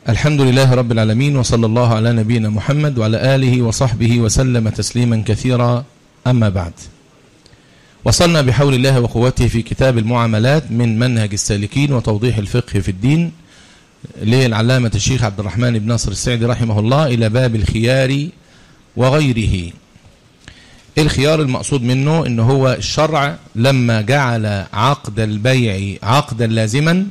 الحمد لله رب العالمين وصلى الله على نبينا محمد وعلى آله وصحبه وسلم تسليما كثيرا أما بعد وصلنا بحول الله وقوته في كتاب المعاملات من منهج السالكين وتوضيح الفقه في الدين للعلامة الشيخ عبد الرحمن بن ناصر السعدي رحمه الله إلى باب الخيار وغيره الخيار المقصود منه إن هو الشرع لما جعل عقد البيع عقدا لازما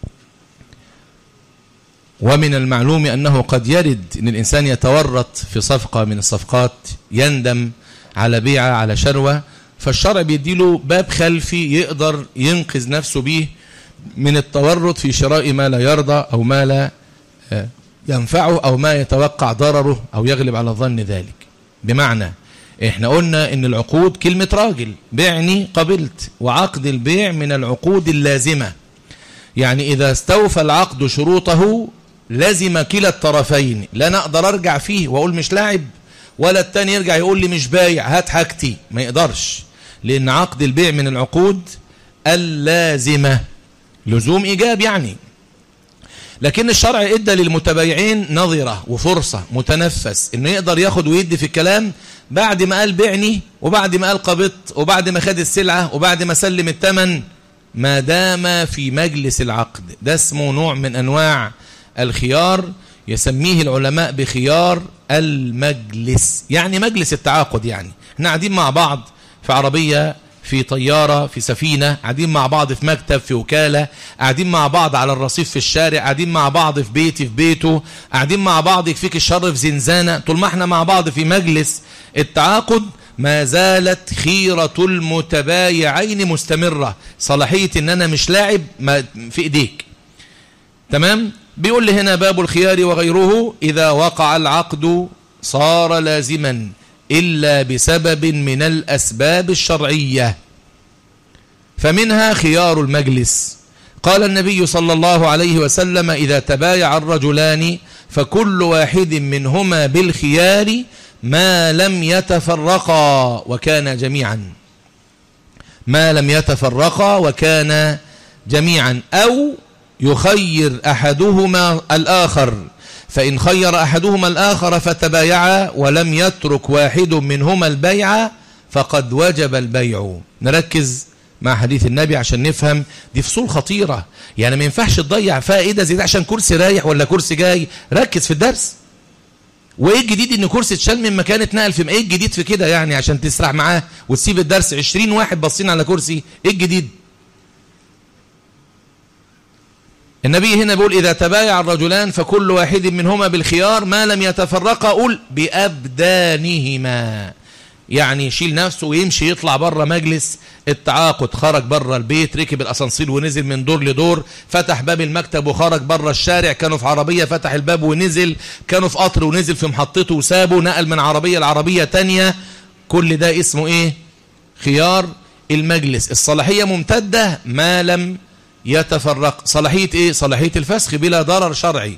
ومن المعلوم أنه قد يرد أن الإنسان يتورط في صفقة من الصفقات يندم على بيعة على شروة فالشرع بيديله باب خلفي يقدر ينقذ نفسه به من التورط في شراء ما لا يرضى أو ما لا ينفعه أو ما يتوقع ضرره أو يغلب على ظن ذلك بمعنى احنا قلنا ان العقود كلمة راجل بعني قبلت وعقد البيع من العقود اللازمة يعني إذا استوفى العقد شروطه لازم كلا الطرفين لا انا اقدر ارجع فيه واقول مش لاعب ولا التاني يرجع يقول لي مش بايع هات حاجتي ما يقدرش لان عقد البيع من العقود اللازمة لزوم ايجاب يعني لكن الشرع ادى للمتبايعين نظرة وفرصة متنفس انه يقدر ياخد ويدي في الكلام بعد ما قال بعني وبعد ما قال قبضت وبعد ما خد السلعة وبعد ما سلم الثمن ما دام في مجلس العقد ده اسمه نوع من انواع الخيار يسميه العلماء بخيار المجلس يعني مجلس التعاقد يعني احنا قاعدين مع بعض في عربية في طيارة في سفينة قاعدين مع بعض في مكتب في وكالة قاعدين مع بعض على الرصيف في الشارع قاعدين مع بعض في بيتي في بيته قاعدين مع بعض يكفيك الشر في زنزانة طول ما احنا مع بعض في مجلس التعاقد ما زالت خيرة المتبايعين مستمرة صلاحية ان انا مش لاعب في ايديك تمام بيقول لي هنا باب الخيار وغيره إذا وقع العقد صار لازما إلا بسبب من الأسباب الشرعية فمنها خيار المجلس قال النبي صلى الله عليه وسلم إذا تبايع الرجلان فكل واحد منهما بالخيار ما لم يتفرقا وكان جميعا ما لم يتفرقا وكان جميعا أو يخير أحدهما الآخر فإن خير أحدهما الآخر فتبايعا ولم يترك واحد منهما البيع فقد وجب البيع نركز مع حديث النبي عشان نفهم دي فصول خطيرة يعني ما ينفعش تضيع فائدة زي ده عشان كرسي رايح ولا كرسي جاي ركز في الدرس وايه الجديد ان كرسي اتشال من مكان اتنقل في ايه الجديد في كده يعني عشان تسرح معاه وتسيب الدرس 20 واحد باصين على كرسي ايه الجديد النبي هنا بيقول إذا تبايع الرجلان فكل واحد منهما بالخيار ما لم يتفرقا قول بأبدانهما يعني يشيل نفسه ويمشي يطلع بره مجلس التعاقد خرج بره البيت ركب الأسانسير ونزل من دور لدور فتح باب المكتب وخرج بره الشارع كانوا في عربية فتح الباب ونزل كانوا في قطر ونزل في محطته وسابه نقل من عربية لعربية تانية كل ده اسمه ايه خيار المجلس الصلاحية ممتدة ما لم يتفرق صلاحية ايه صلاحية الفسخ بلا ضرر شرعي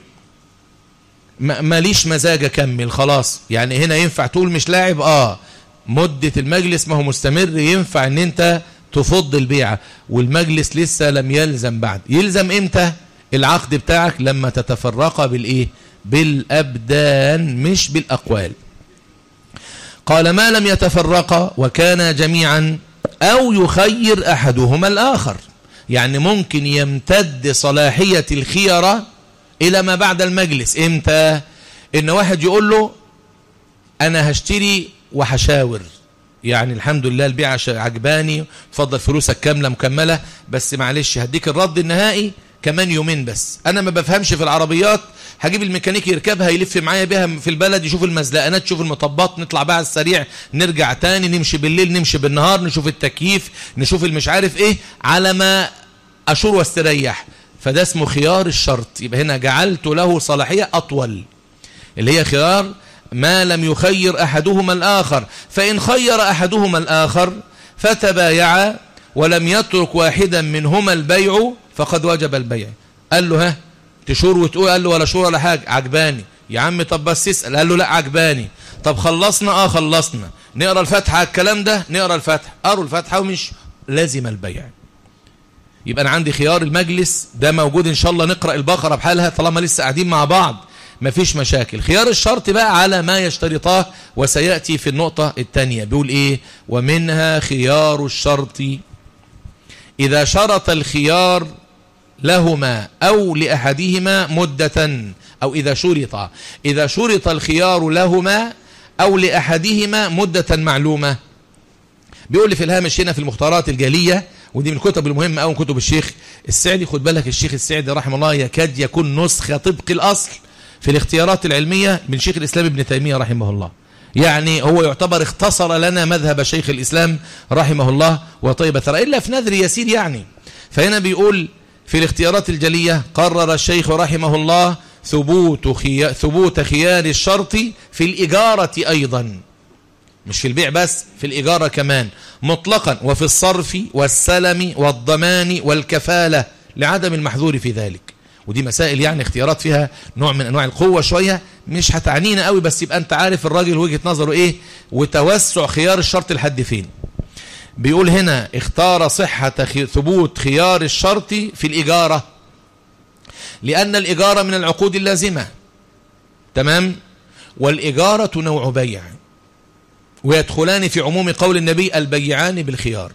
ماليش مزاج اكمل خلاص يعني هنا ينفع تقول مش لاعب اه مدة المجلس ما هو مستمر ينفع ان انت تفض البيعة والمجلس لسه لم يلزم بعد يلزم امتى العقد بتاعك لما تتفرق بالايه بالابدان مش بالاقوال قال ما لم يتفرق وكان جميعا او يخير احدهما الاخر يعني ممكن يمتد صلاحية الخيرة إلى ما بعد المجلس إمتى إن واحد يقول له أنا هشتري وهشاور يعني الحمد لله البيع عجباني تفضل فلوسك كاملة مكملة بس معلش هديك الرد النهائي كمان يومين بس أنا ما بفهمش في العربيات هجيب الميكانيكي يركبها يلف معايا بيها في البلد يشوف المزلقانات يشوف المطبات نطلع بقى على السريع نرجع تاني نمشي بالليل نمشي بالنهار نشوف التكييف نشوف المش عارف ايه على ما أشور واستريح فده اسمه خيار الشرط يبقى هنا جعلت له صلاحية أطول اللي هي خيار ما لم يخير أحدهما الآخر فإن خير أحدهما الآخر فتبايع ولم يترك واحدا منهما البيع فقد وجب البيع قال له ها تشور وتقول قال له ولا شور ولا حاجة عجباني يا عم طب بس اسأل قال له لا عجباني طب خلصنا اه خلصنا نقرا الفاتحة على الكلام ده نقرا الفاتحة قروا الفاتحة ومش لازم البيع يبقى أنا عندي خيار المجلس ده موجود إن شاء الله نقرأ البقرة بحالها طالما لسه قاعدين مع بعض مفيش مشاكل خيار الشرط بقى على ما يشترطاه وسيأتي في النقطة الثانية بيقول إيه ومنها خيار الشرط إذا شرط الخيار لهما أو لأحدهما مدة أو إذا شرط إذا شرط الخيار لهما أو لأحدهما مدة معلومة بيقول لي في الهامش هنا في المختارات الجالية ودي من الكتب المهمة أو كتب الشيخ السعدي خد بالك الشيخ السعدي رحمه الله يكاد يكون نسخة طبق الأصل في الاختيارات العلمية من شيخ الإسلام ابن تيمية رحمه الله يعني هو يعتبر اختصر لنا مذهب شيخ الإسلام رحمه الله وطيب ثرى إلا في نذر يسير يعني فهنا بيقول في الاختيارات الجلية قرر الشيخ رحمه الله ثبوت, خي... ثبوت خيار الشرط في الإجارة أيضا مش في البيع بس في الإجارة كمان مطلقا وفي الصرف والسلم والضمان والكفالة لعدم المحذور في ذلك ودي مسائل يعني اختيارات فيها نوع من أنواع القوة شوية مش هتعنينا قوي بس يبقى أنت عارف الراجل وجهة نظره إيه وتوسع خيار الشرط لحد فين بيقول هنا اختار صحة ثبوت خيار الشرط في الإجارة لأن الإجارة من العقود اللازمة تمام والإجارة نوع بيع ويدخلان في عموم قول النبي البيعان بالخيار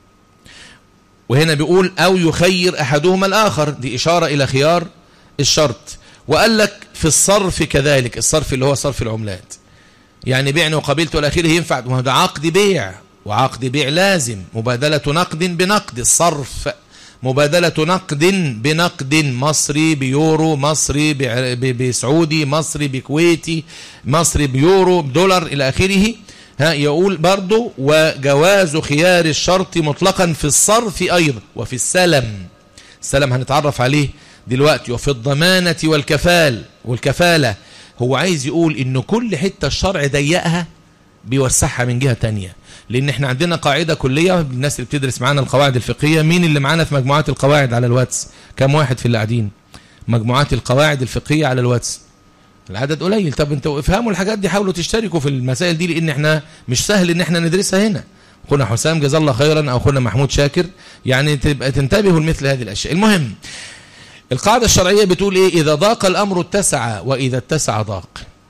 وهنا بيقول أو يخير أحدهما الآخر دي إشارة إلى خيار الشرط وقال لك في الصرف كذلك الصرف اللي هو صرف العملات يعني بيعني وقبيلته الأخير ينفع ده عقد بيع وعقد بيع لازم مبادلة نقد بنقد الصرف مبادلة نقد بنقد مصري بيورو مصري بسعودي مصري بكويتي مصري بيورو بدولار إلى آخره ها يقول برضو وجواز خيار الشرط مطلقا في الصرف أيضا وفي السلم السلم هنتعرف عليه دلوقتي وفي الضمانة والكفال والكفالة هو عايز يقول ان كل حتة الشرع ضيقها بيوسعها من جهة تانية لان احنا عندنا قاعدة كلية الناس اللي بتدرس معانا القواعد الفقهية مين اللي معانا في مجموعات القواعد على الواتس كم واحد في اللي قاعدين مجموعات القواعد الفقهية على الواتس العدد قليل طب انتوا افهموا الحاجات دي حاولوا تشتركوا في المسائل دي لان احنا مش سهل ان احنا ندرسها هنا اخونا حسام جزا الله خيرا او اخونا محمود شاكر يعني تبقى تنتبهوا لمثل هذه الاشياء المهم القاعدة الشرعية بتقول ايه اذا ضاق الامر اتسع واذا اتسع ضاق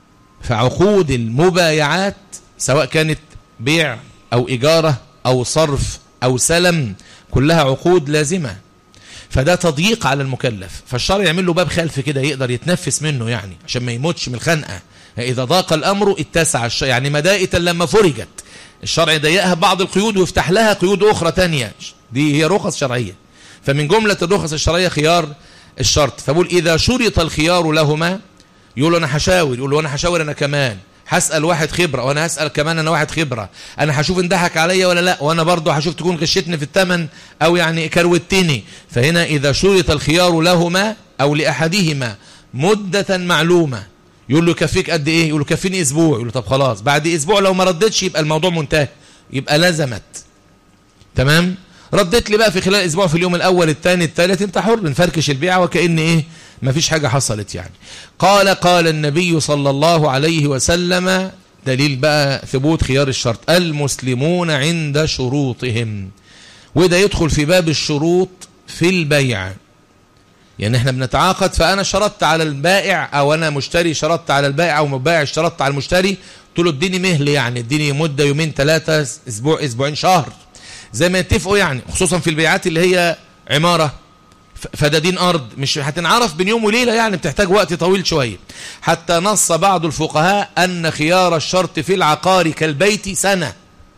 فعقود المبايعات سواء كانت بيع او اجارة او صرف او سلم كلها عقود لازمة فده تضييق على المكلف فالشرع يعمل له باب خلف كده يقدر يتنفس منه يعني عشان ما يموتش من الخنقة إذا ضاق الأمر اتسع الشرع يعني مدائة لما فرجت الشرع يضيقها بعض القيود ويفتح لها قيود أخرى تانية دي هي رخص شرعية فمن جملة الرخص الشرعية خيار الشرط فبقول إذا شرط الخيار لهما يقول أنا هشاور يقول له أنا هشاور أنا كمان هسأل واحد خبرة وانا هسأل كمان انا واحد خبرة انا هشوف ان ضحك عليا ولا لا وانا برضه هشوف تكون غشتني في الثمن او يعني كروتني فهنا اذا شرط الخيار لهما او لاحدهما مدة معلومة يقول له يكفيك قد ايه يقول له كفيني اسبوع يقول له طب خلاص بعد اسبوع لو ما ردتش يبقى الموضوع منتهي يبقى لزمت تمام ردت لي بقى في خلال اسبوع في اليوم الاول الثاني الثالث انت حر نفركش البيعه وكأن ايه ما فيش حاجة حصلت يعني قال قال النبي صلى الله عليه وسلم دليل بقى ثبوت خيار الشرط المسلمون عند شروطهم وده يدخل في باب الشروط في البيع يعني احنا بنتعاقد فانا شرطت على البائع او انا مشتري شرطت على البائع او مبائع اشترطت على المشتري قلت له اديني مهل يعني اديني مده يومين ثلاثه اسبوع اسبوعين شهر زي ما يتفقوا يعني خصوصا في البيعات اللي هي عماره فدادين أرض مش هتنعرف بين يوم وليلة يعني بتحتاج وقت طويل شوية حتى نص بعض الفقهاء أن خيار الشرط في العقار كالبيت سنة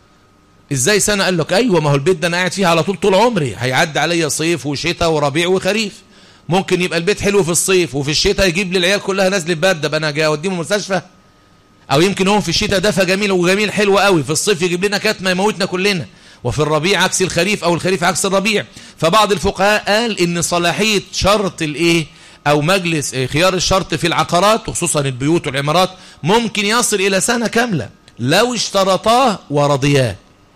ازاي سنة قال لك ايوه ما هو البيت ده انا قاعد فيه على طول طول عمري هيعدي عليا صيف وشتاء وربيع وخريف ممكن يبقى البيت حلو في الصيف وفي الشتاء يجيب لي العيال كلها نازله برد بقى انا جاي اوديهم المستشفى او يمكن هو في الشتاء دفى جميل وجميل حلو قوي في الصيف يجيب لنا كتمه يموتنا كلنا وفي الربيع عكس الخريف أو الخريف عكس الربيع فبعض الفقهاء قال إن صلاحية شرط الإيه أو مجلس خيار الشرط في العقارات وخصوصا البيوت والعمارات ممكن يصل إلى سنة كاملة لو اشترطاه ورضياه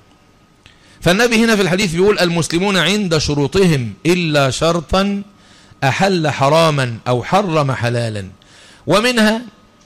فالنبي هنا في الحديث بيقول المسلمون عند شروطهم إلا شرطا أحل حراما أو حرم حلالا ومنها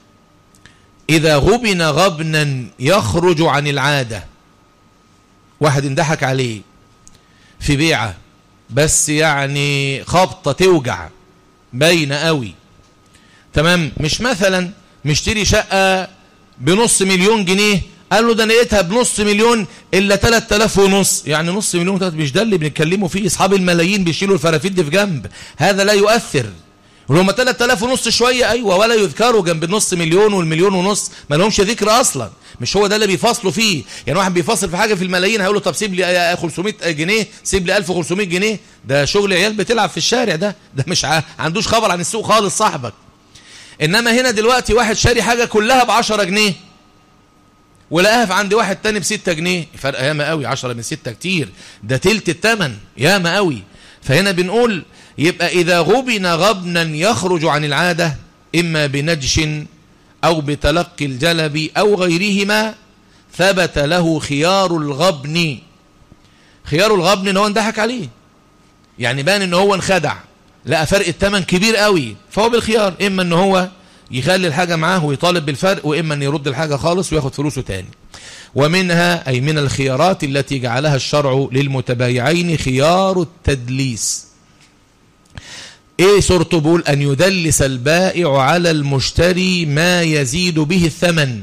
إذا غبن غبنا يخرج عن العادة واحد اندحك عليه في بيعة بس يعني خبطة توجع باينة قوي تمام مش مثلا مشتري شقة بنص مليون جنيه قال له ده انا لقيتها بنص مليون الا 3000 ونص يعني نص مليون مش ده اللي بنتكلموا فيه اصحاب الملايين بيشيلوا الفرافيل دي في جنب هذا لا يؤثر ولما 3000 ونص شويه ايوه ولا يذكروا جنب النص مليون والمليون ونص ما لهمش ذكر اصلا مش هو ده اللي بيفصلوا فيه يعني واحد بيفصل في حاجه في الملايين هيقول له طب سيب لي 500 جنيه سيب لي 1500 جنيه ده شغل عيال بتلعب في الشارع ده ده مش ع... عندوش خبر عن السوق خالص صاحبك انما هنا دلوقتي واحد شاري حاجه كلها ب 10 جنيه ولقاها في عند واحد تاني ب 6 جنيه فرق ياما قوي 10 من 6 كتير ده تلت الثمن ياما قوي فهنا بنقول يبقى إذا غبن غبنا يخرج عن العادة إما بنجش أو بتلقي الجلب أو غيرهما ثبت له خيار الغبن خيار الغبن ان هو اندحك عليه يعني بان ان هو انخدع لقى فرق الثمن كبير قوي فهو بالخيار اما ان هو يخلي الحاجة معاه ويطالب بالفرق واما ان يرد الحاجة خالص وياخد فلوسه تاني ومنها أي من الخيارات التي جعلها الشرع للمتبايعين خيار التدليس ايه صورته بيقول ان يدلس البائع على المشتري ما يزيد به الثمن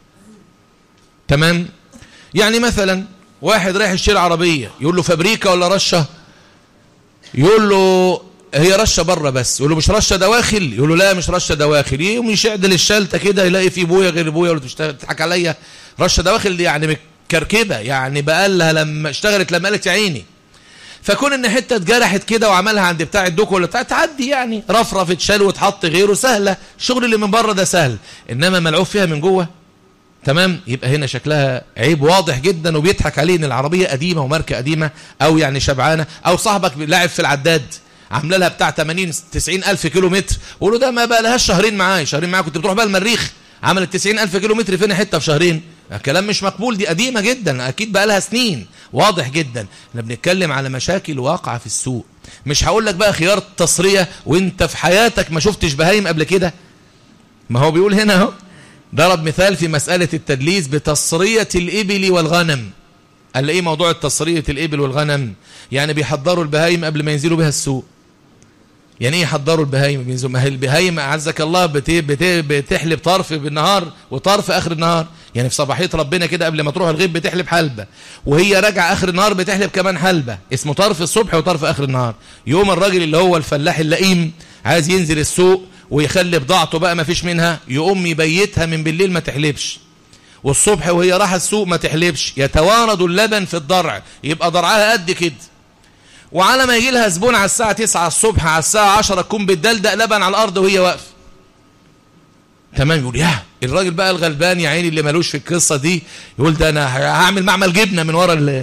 تمام يعني مثلا واحد رايح يشتري عربية يقول له فابريكا ولا رشة يقول له هي رشة بره بس يقول له مش رشة دواخل يقول له لا مش رشة دواخل يقوم يشعدل الشلتة كده يلاقي في بويا غير بويا ولا تضحك عليا رشة دواخل دي يعني مكركبة يعني بقالها لما اشتغلت لما قالت يا عيني فكون ان حته اتجرحت كده وعملها عند بتاع الدوك ولا بتاع تعدي يعني رفرف اتشال وتحط غيره سهله الشغل اللي من بره ده سهل انما ملعوب فيها من جوه تمام يبقى هنا شكلها عيب واضح جدا وبيضحك عليه ان العربيه قديمه وماركه قديمه او يعني شبعانه او صاحبك لاعب في العداد عامله لها بتاع 80 90 الف كيلو متر وقولوا ده ما بقى لهاش شهرين معايا شهرين معايا كنت بتروح بقى المريخ عملت 90 الف كيلو متر فين حته في شهرين كلام مش مقبول دي قديمة جدا أكيد بقى لها سنين واضح جدا احنا بنتكلم على مشاكل واقعة في السوق مش هقول لك بقى خيار التصرية وانت في حياتك ما شفتش بهايم قبل كده ما هو بيقول هنا اهو ضرب مثال في مسألة التدليس بتصرية الإبل والغنم قال ايه موضوع التصرية الإبل والغنم يعني بيحضروا البهايم قبل ما ينزلوا بها السوق يعني ايه يحضروا البهايم ما هي البهايم اعزك الله بتحلب طرف بالنهار وطرف اخر النهار يعني في صباحيه ربنا كده قبل ما تروح الغيب بتحلب حلبه وهي راجعه اخر النهار بتحلب كمان حلبه اسمه طرف الصبح وطرف اخر النهار يوم الراجل اللي هو الفلاح اللئيم عايز ينزل السوق ويخلي بضاعته بقى ما فيش منها يقوم يبيتها من بالليل ما تحلبش والصبح وهي رايحه السوق ما تحلبش يتوارد اللبن في الضرع يبقى ضرعها قد كده وعلى ما يجي لها زبون على الساعة 9 الصبح على الساعة 10 تكون بتدلدق لبن على الأرض وهي واقفة تمام يقول يا الراجل بقى الغلبان يا عيني اللي مالوش في القصة دي يقول ده أنا هعمل معمل جبنة من ورا ال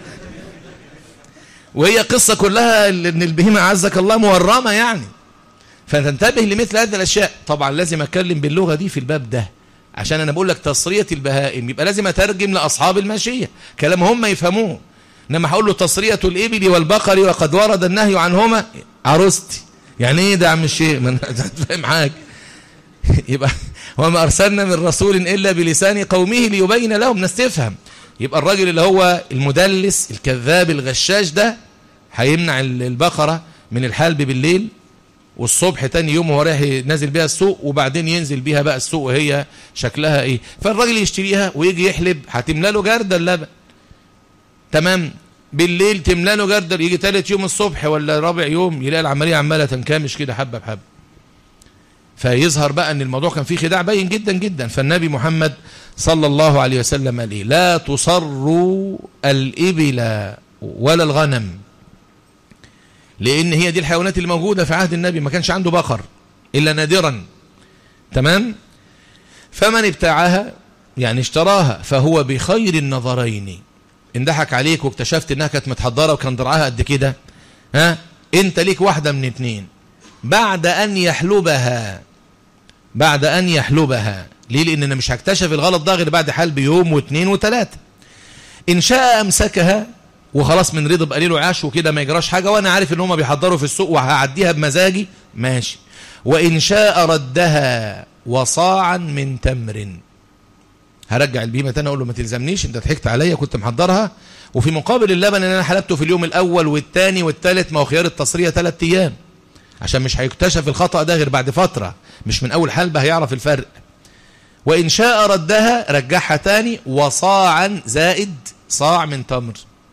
وهي قصة كلها ان البهيمة عزك الله مورمة يعني فتنتبه لمثل هذه الأشياء طبعا لازم أتكلم باللغة دي في الباب ده عشان أنا بقول لك تصرية البهائم يبقى لازم أترجم لأصحاب الماشية كلام هم يفهموه انما هقول له تصرية الإبل والبقر وقد ورد النهي عنهما عروستي يعني ايه ده يا عم الشيخ من فاهم حاجه يبقى وما ارسلنا من رسول الا بلسان قومه ليبين لهم الناس تفهم يبقى الراجل اللي هو المدلس الكذاب الغشاش ده هيمنع البقره من الحلب بالليل والصبح تاني يوم هو رايح نازل بيها السوق وبعدين ينزل بيها بقى السوق وهي شكلها ايه فالراجل يشتريها ويجي يحلب هتملى له جرده اللبن تمام بالليل تملى له جردل يجي ثالث يوم الصبح ولا رابع يوم يلاقي العملية عمالة تنكمش كده حبة بحبة فيظهر بقى ان الموضوع كان فيه خداع باين جدا جدا فالنبي محمد صلى الله عليه وسلم قال ايه لا تصروا الإبل ولا الغنم لأن هي دي الحيوانات اللي موجودة في عهد النبي ما كانش عنده بقر إلا نادرا تمام فمن ابتاعها يعني اشتراها فهو بخير النظرين اندحك عليك واكتشفت انها كانت متحضرة وكان درعها قد كده ها انت ليك واحدة من اتنين بعد ان يحلبها بعد ان يحلبها ليه لان انا مش هكتشف الغلط ده غير بعد حلب يوم واثنين وثلاثة ان شاء امسكها وخلاص من رضا بقليل وعاش وكده ما يجراش حاجة وانا عارف ان هم بيحضروا في السوق وهعديها بمزاجي ماشي وان شاء ردها وصاعا من تمر هرجع البهيمه تاني اقول له ما تلزمنيش انت ضحكت عليا كنت محضرها وفي مقابل اللبن اللي انا حلبته في اليوم الاول والثاني والثالث ما هو خيار التصريه ثلاث ايام عشان مش هيكتشف الخطا ده غير بعد فتره مش من اول حلبه هيعرف الفرق وان شاء ردها رجعها تاني وصاعا زائد صاع من تمر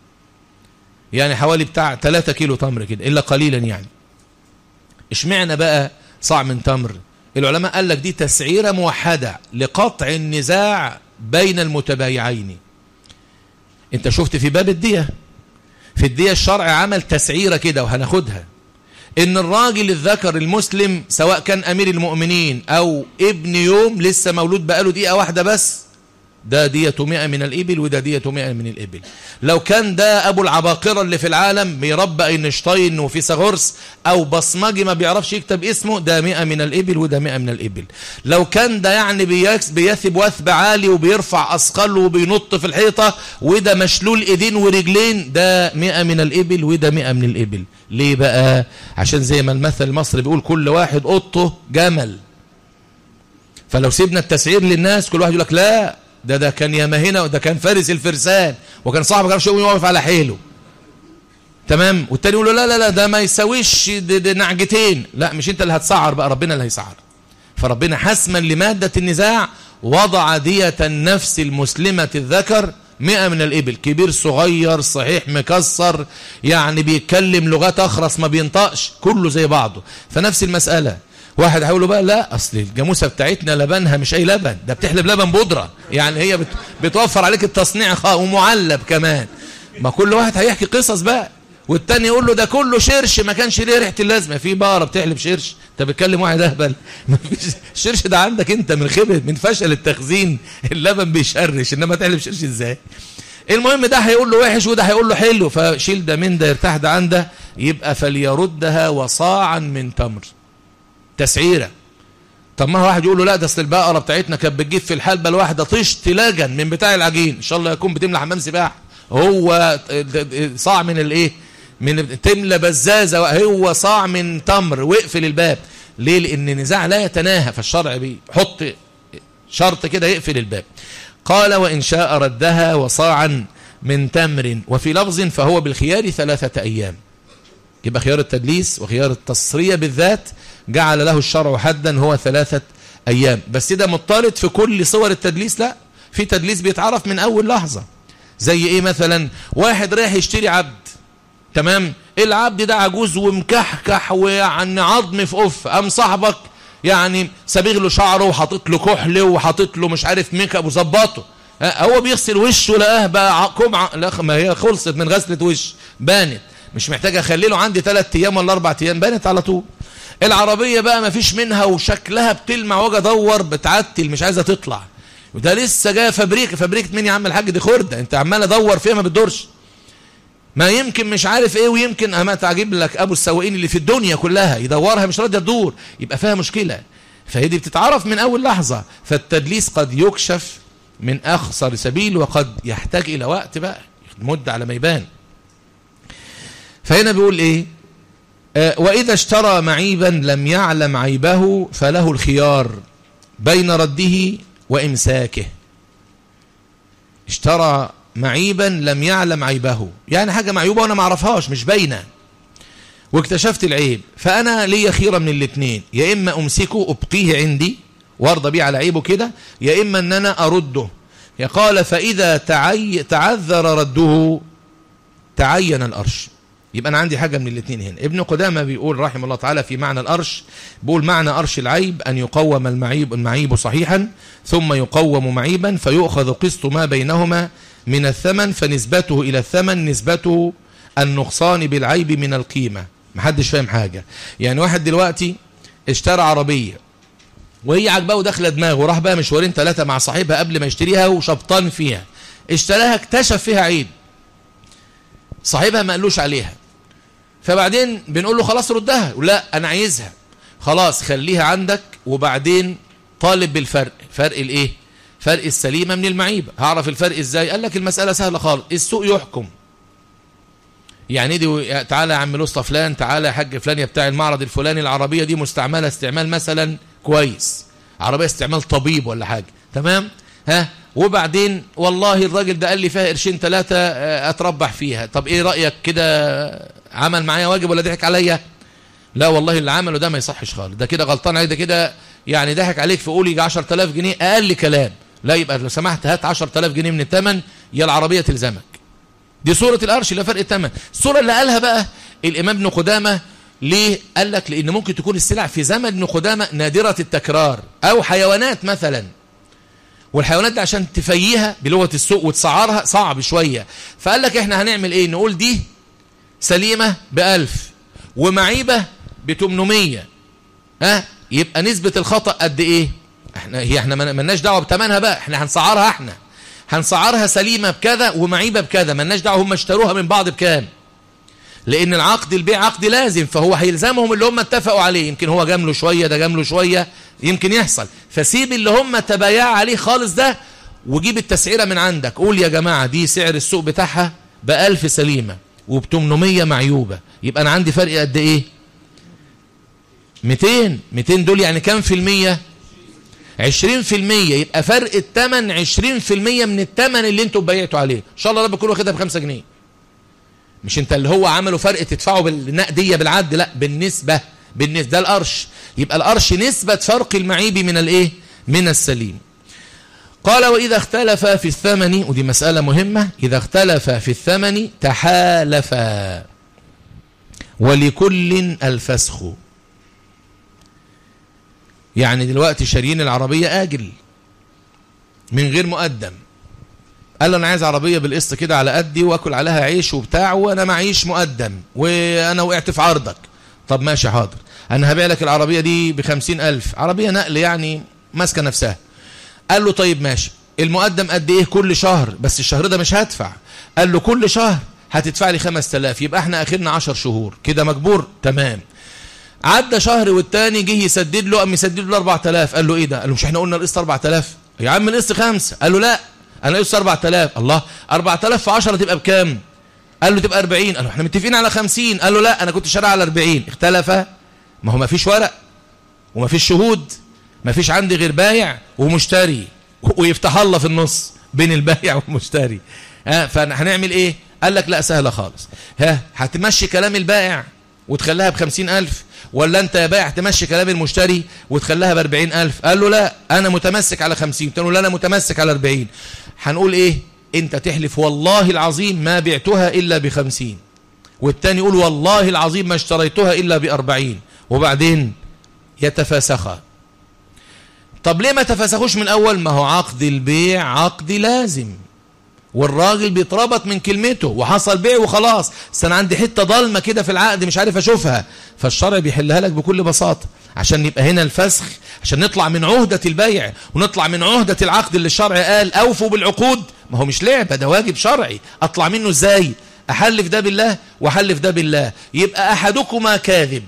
يعني حوالي بتاع 3 كيلو تمر كده الا قليلا يعني اشمعنى بقى صاع من تمر العلماء قال لك دي تسعيره موحده لقطع النزاع بين المتبايعين انت شفت في باب الدية في الدية الشرع عمل تسعيرة كده وهناخدها ان الراجل الذكر المسلم سواء كان امير المؤمنين او ابن يوم لسه مولود بقاله دقيقة واحدة بس ده دية مئة من الإبل وده دية مئة من الإبل لو كان ده أبو العباقرة اللي في العالم بيربى أينشتاين وفيثاغورس أو بصمجي ما بيعرفش يكتب اسمه ده مئة من الإبل وده مئة من الإبل لو كان ده يعني بيثب وثب عالي وبيرفع أثقال وبينط في الحيطة وده مشلول إيدين ورجلين ده مئة من الإبل وده مئة من الإبل ليه بقى عشان زي ما المثل المصري بيقول كل واحد قطه جمل فلو سيبنا التسعير للناس كل واحد يقول لك لا ده ده كان ياما هنا وده كان فارس الفرسان وكان صاحب كان يقوم يقف على حيله تمام والتاني يقول له لا لا لا ده ما يساويش ده, ده نعجتين لا مش انت اللي هتسعر بقى ربنا اللي هيسعر فربنا حسما لمادة النزاع وضع دية النفس المسلمة الذكر مئة من الإبل كبير صغير صحيح مكسر يعني بيتكلم لغات أخرس ما بينطقش كله زي بعضه فنفس المسألة واحد هيقول له بقى لا اصل الجاموسه بتاعتنا لبنها مش اي لبن ده بتحلب لبن بودره يعني هي بت بتوفر عليك التصنيع ومعلب كمان ما كل واحد هيحكي قصص بقى والتاني يقول له ده كله شرش ما كانش ليه ريحه اللازمه في بقره بتحلب شرش انت بتكلم واحد اهبل الشرش ده عندك انت من خبره من فشل التخزين اللبن بيشرش انما تحلب شرش ازاي المهم ده هيقول له وحش وده هيقول له حلو فشيل ده من ده يرتاح ده عن ده يبقى فليردها وصاعا من تمر تسعيره طب ما واحد يقول له لا ده اصل البقره بتاعتنا كانت بتجيب في الحلبه الواحده طشت لجن من بتاع العجين ان شاء الله يكون بتملى حمام سباحه هو صاع من الايه من تملى بزازه هو صاع من تمر واقفل الباب ليه لان النزاع لا يتناهى فالشرع بيحط شرط كده يقفل الباب قال وان شاء ردها وصاعا من تمر وفي لفظ فهو بالخيار ثلاثه ايام يبقى خيار التدليس وخيار التصريه بالذات جعل له الشرع حدا هو ثلاثة أيام بس ده مضطرد في كل صور التدليس لا في تدليس بيتعرف من أول لحظة زي إيه مثلا واحد رايح يشتري عبد تمام العبد ده عجوز ومكحكح ويعني عظم في أف أم صاحبك يعني سابغ له شعره وحاطط له كحل وحاطط له مش عارف ميك اب وظبطه هو بيغسل وشه لقاه بقى كمعه لا ما هي خلصت من غسله وش بانت مش محتاج اخلي له عندي ثلاث ايام ولا اربع ايام بانت على طول العربية بقى ما فيش منها وشكلها بتلمع واجي ادور بتعتل مش عايزة تطلع وده لسه جايه فابريكا فابريكا مين يا عم الحاج دي خردة انت عمال ادور فيها ما بتدورش ما يمكن مش عارف ايه ويمكن اما تعجب لك ابو السواقين اللي في الدنيا كلها يدورها مش راضيه تدور يبقى فيها مشكله فهي دي بتتعرف من اول لحظه فالتدليس قد يكشف من اخصر سبيل وقد يحتاج الى وقت بقى مده على ما يبان فهنا بيقول ايه وإذا اشترى معيبا لم يعلم عيبه فله الخيار بين رده وإمساكه اشترى معيبا لم يعلم عيبه يعني حاجة معيوبة وأنا ما اعرفهاش مش باينه واكتشفت العيب فأنا لي خيرة من الاثنين يا إما أمسكه أبقيه عندي وارضى بيه على عيبه كده يا إما أن أنا أرده قال فإذا تعي تعذر رده تعين الأرش يبقى أنا عندي حاجة من الاثنين هنا ابن قدامة بيقول رحمه الله تعالى في معنى الأرش بيقول معنى أرش العيب أن يقوم المعيب, المعيب صحيحا ثم يقوم معيبا فيؤخذ قسط ما بينهما من الثمن فنسبته إلى الثمن نسبته النقصان بالعيب من القيمة محدش فاهم حاجة يعني واحد دلوقتي اشترى عربية وهي عجباه وداخله دماغه راح بقى مشوارين ثلاثة مع صاحبها قبل ما يشتريها وشبطان فيها اشتراها اكتشف فيها عيب صاحبها ما قالوش عليها فبعدين بنقول له خلاص ردها لا انا عايزها خلاص خليها عندك وبعدين طالب بالفرق فرق الايه فرق السليمة من المعيبة هعرف الفرق ازاي قال لك المسألة سهلة خالص السوق يحكم يعني دي تعالى يا عم لوسطى فلان تعالى يا حاج فلان يا بتاع المعرض الفلاني العربية دي مستعملة استعمال مثلا كويس عربية استعمال طبيب ولا حاجة تمام ها وبعدين والله الراجل ده قال لي فيها قرشين ثلاثة اتربح فيها طب ايه رأيك كده عمل معايا واجب ولا ضحك عليا لا والله اللي عمله ده ما يصحش خالص ده كده غلطان عليك ده كده يعني ضحك عليك في قول يجي 10000 جنيه اقل كلام لا يبقى لو سمحت هات 10000 جنيه من الثمن يا العربية تلزمك دي صورة القرش لا فرق الثمن الصورة اللي قالها بقى الإمام ابن قدامة ليه قال لك لأن ممكن تكون السلع في زمن ابن قدامة نادرة التكرار أو حيوانات مثلا والحيوانات دي عشان تفييها بلغة السوق وتسعرها صعب شوية فقال لك احنا هنعمل ايه نقول دي سليمة بألف ومعيبة بتمنمية ها يبقى نسبة الخطأ قد ايه احنا هي احنا ملناش دعوة بتمنها بقى احنا هنسعرها احنا هنسعرها سليمة بكذا ومعيبة بكذا ملناش دعوة هم اشتروها من بعض بكام لان العقد البيع عقد لازم فهو هيلزمهم اللي هم اتفقوا عليه يمكن هو جامله شوية ده جامله شوية يمكن يحصل فسيب اللي هم تبايعوا عليه خالص ده وجيب التسعيرة من عندك قول يا جماعة دي سعر السوق بتاعها بألف سليمة وب800 معيوبة يبقى أنا عندي فرق قد إيه 200 200 دول يعني كام في المية 20 في المية يبقى فرق التمن 20 في المية من التمن اللي انتوا بيعتوا عليه ان شاء الله رب يكون واخدها بخمسة جنيه مش انت اللي هو عمله فرق تدفعه بالنقدية بالعد لا بالنسبة بالنسبة ده القرش يبقى القرش نسبة فرق المعيب من الايه من السليم قال وإذا اختلف في الثمن ودي مسألة مهمة إذا اختلف في الثمن تحالفا ولكل الفسخ يعني دلوقتي شاريين العربية آجل من غير مقدم قال له أنا عايز عربية بالقسط كده على قدي وأكل عليها عيش وبتاع وأنا معيش مقدم وأنا وقعت في عرضك طب ماشي حاضر أنا هبيع لك العربية دي بخمسين ألف عربية نقل يعني ماسكة نفسها قال له طيب ماشي المقدم قد ايه كل شهر بس الشهر ده مش هدفع قال له كل شهر هتدفع لي 5000 يبقى احنا اخرنا 10 شهور كده مجبور تمام عدى شهر والتاني جه يسدد له قام يسدد له 4000 قال له ايه ده قال له مش احنا قلنا القسط 4000 يا عم القسط خمسة قال له لا انا قسط 4000 الله 4000 في 10 تبقى بكام قال له تبقى 40 قال له احنا متفقين على 50 قال له لا انا كنت شارع على 40 اختلف ما هو ما فيش ورق وما فيش شهود ما فيش عندي غير بايع ومشتري ويفتح الله في النص بين البايع والمشتري ها فهنعمل ايه قال لك لا سهلة خالص ها هتمشي كلام البائع وتخليها بخمسين ألف ولا انت يا بائع تمشي كلام المشتري وتخليها باربعين ألف قال له لا انا متمسك على خمسين تقول له لا انا متمسك على اربعين هنقول ايه انت تحلف والله العظيم ما بعتها الا بخمسين والتاني يقول والله العظيم ما اشتريتها الا باربعين وبعدين يتفاسخا طب ليه ما تفسخوش من اول ما هو عقد البيع عقد لازم والراجل بيتربط من كلمته وحصل بيع وخلاص بس انا عندي حته ضلمه كده في العقد مش عارف اشوفها فالشرع بيحلها لك بكل بساطه عشان يبقى هنا الفسخ عشان نطلع من عهده البيع ونطلع من عهده العقد اللي الشرع قال اوفوا بالعقود ما هو مش لعبه ده واجب شرعي اطلع منه ازاي احلف ده بالله واحلف ده بالله يبقى احدكما كاذب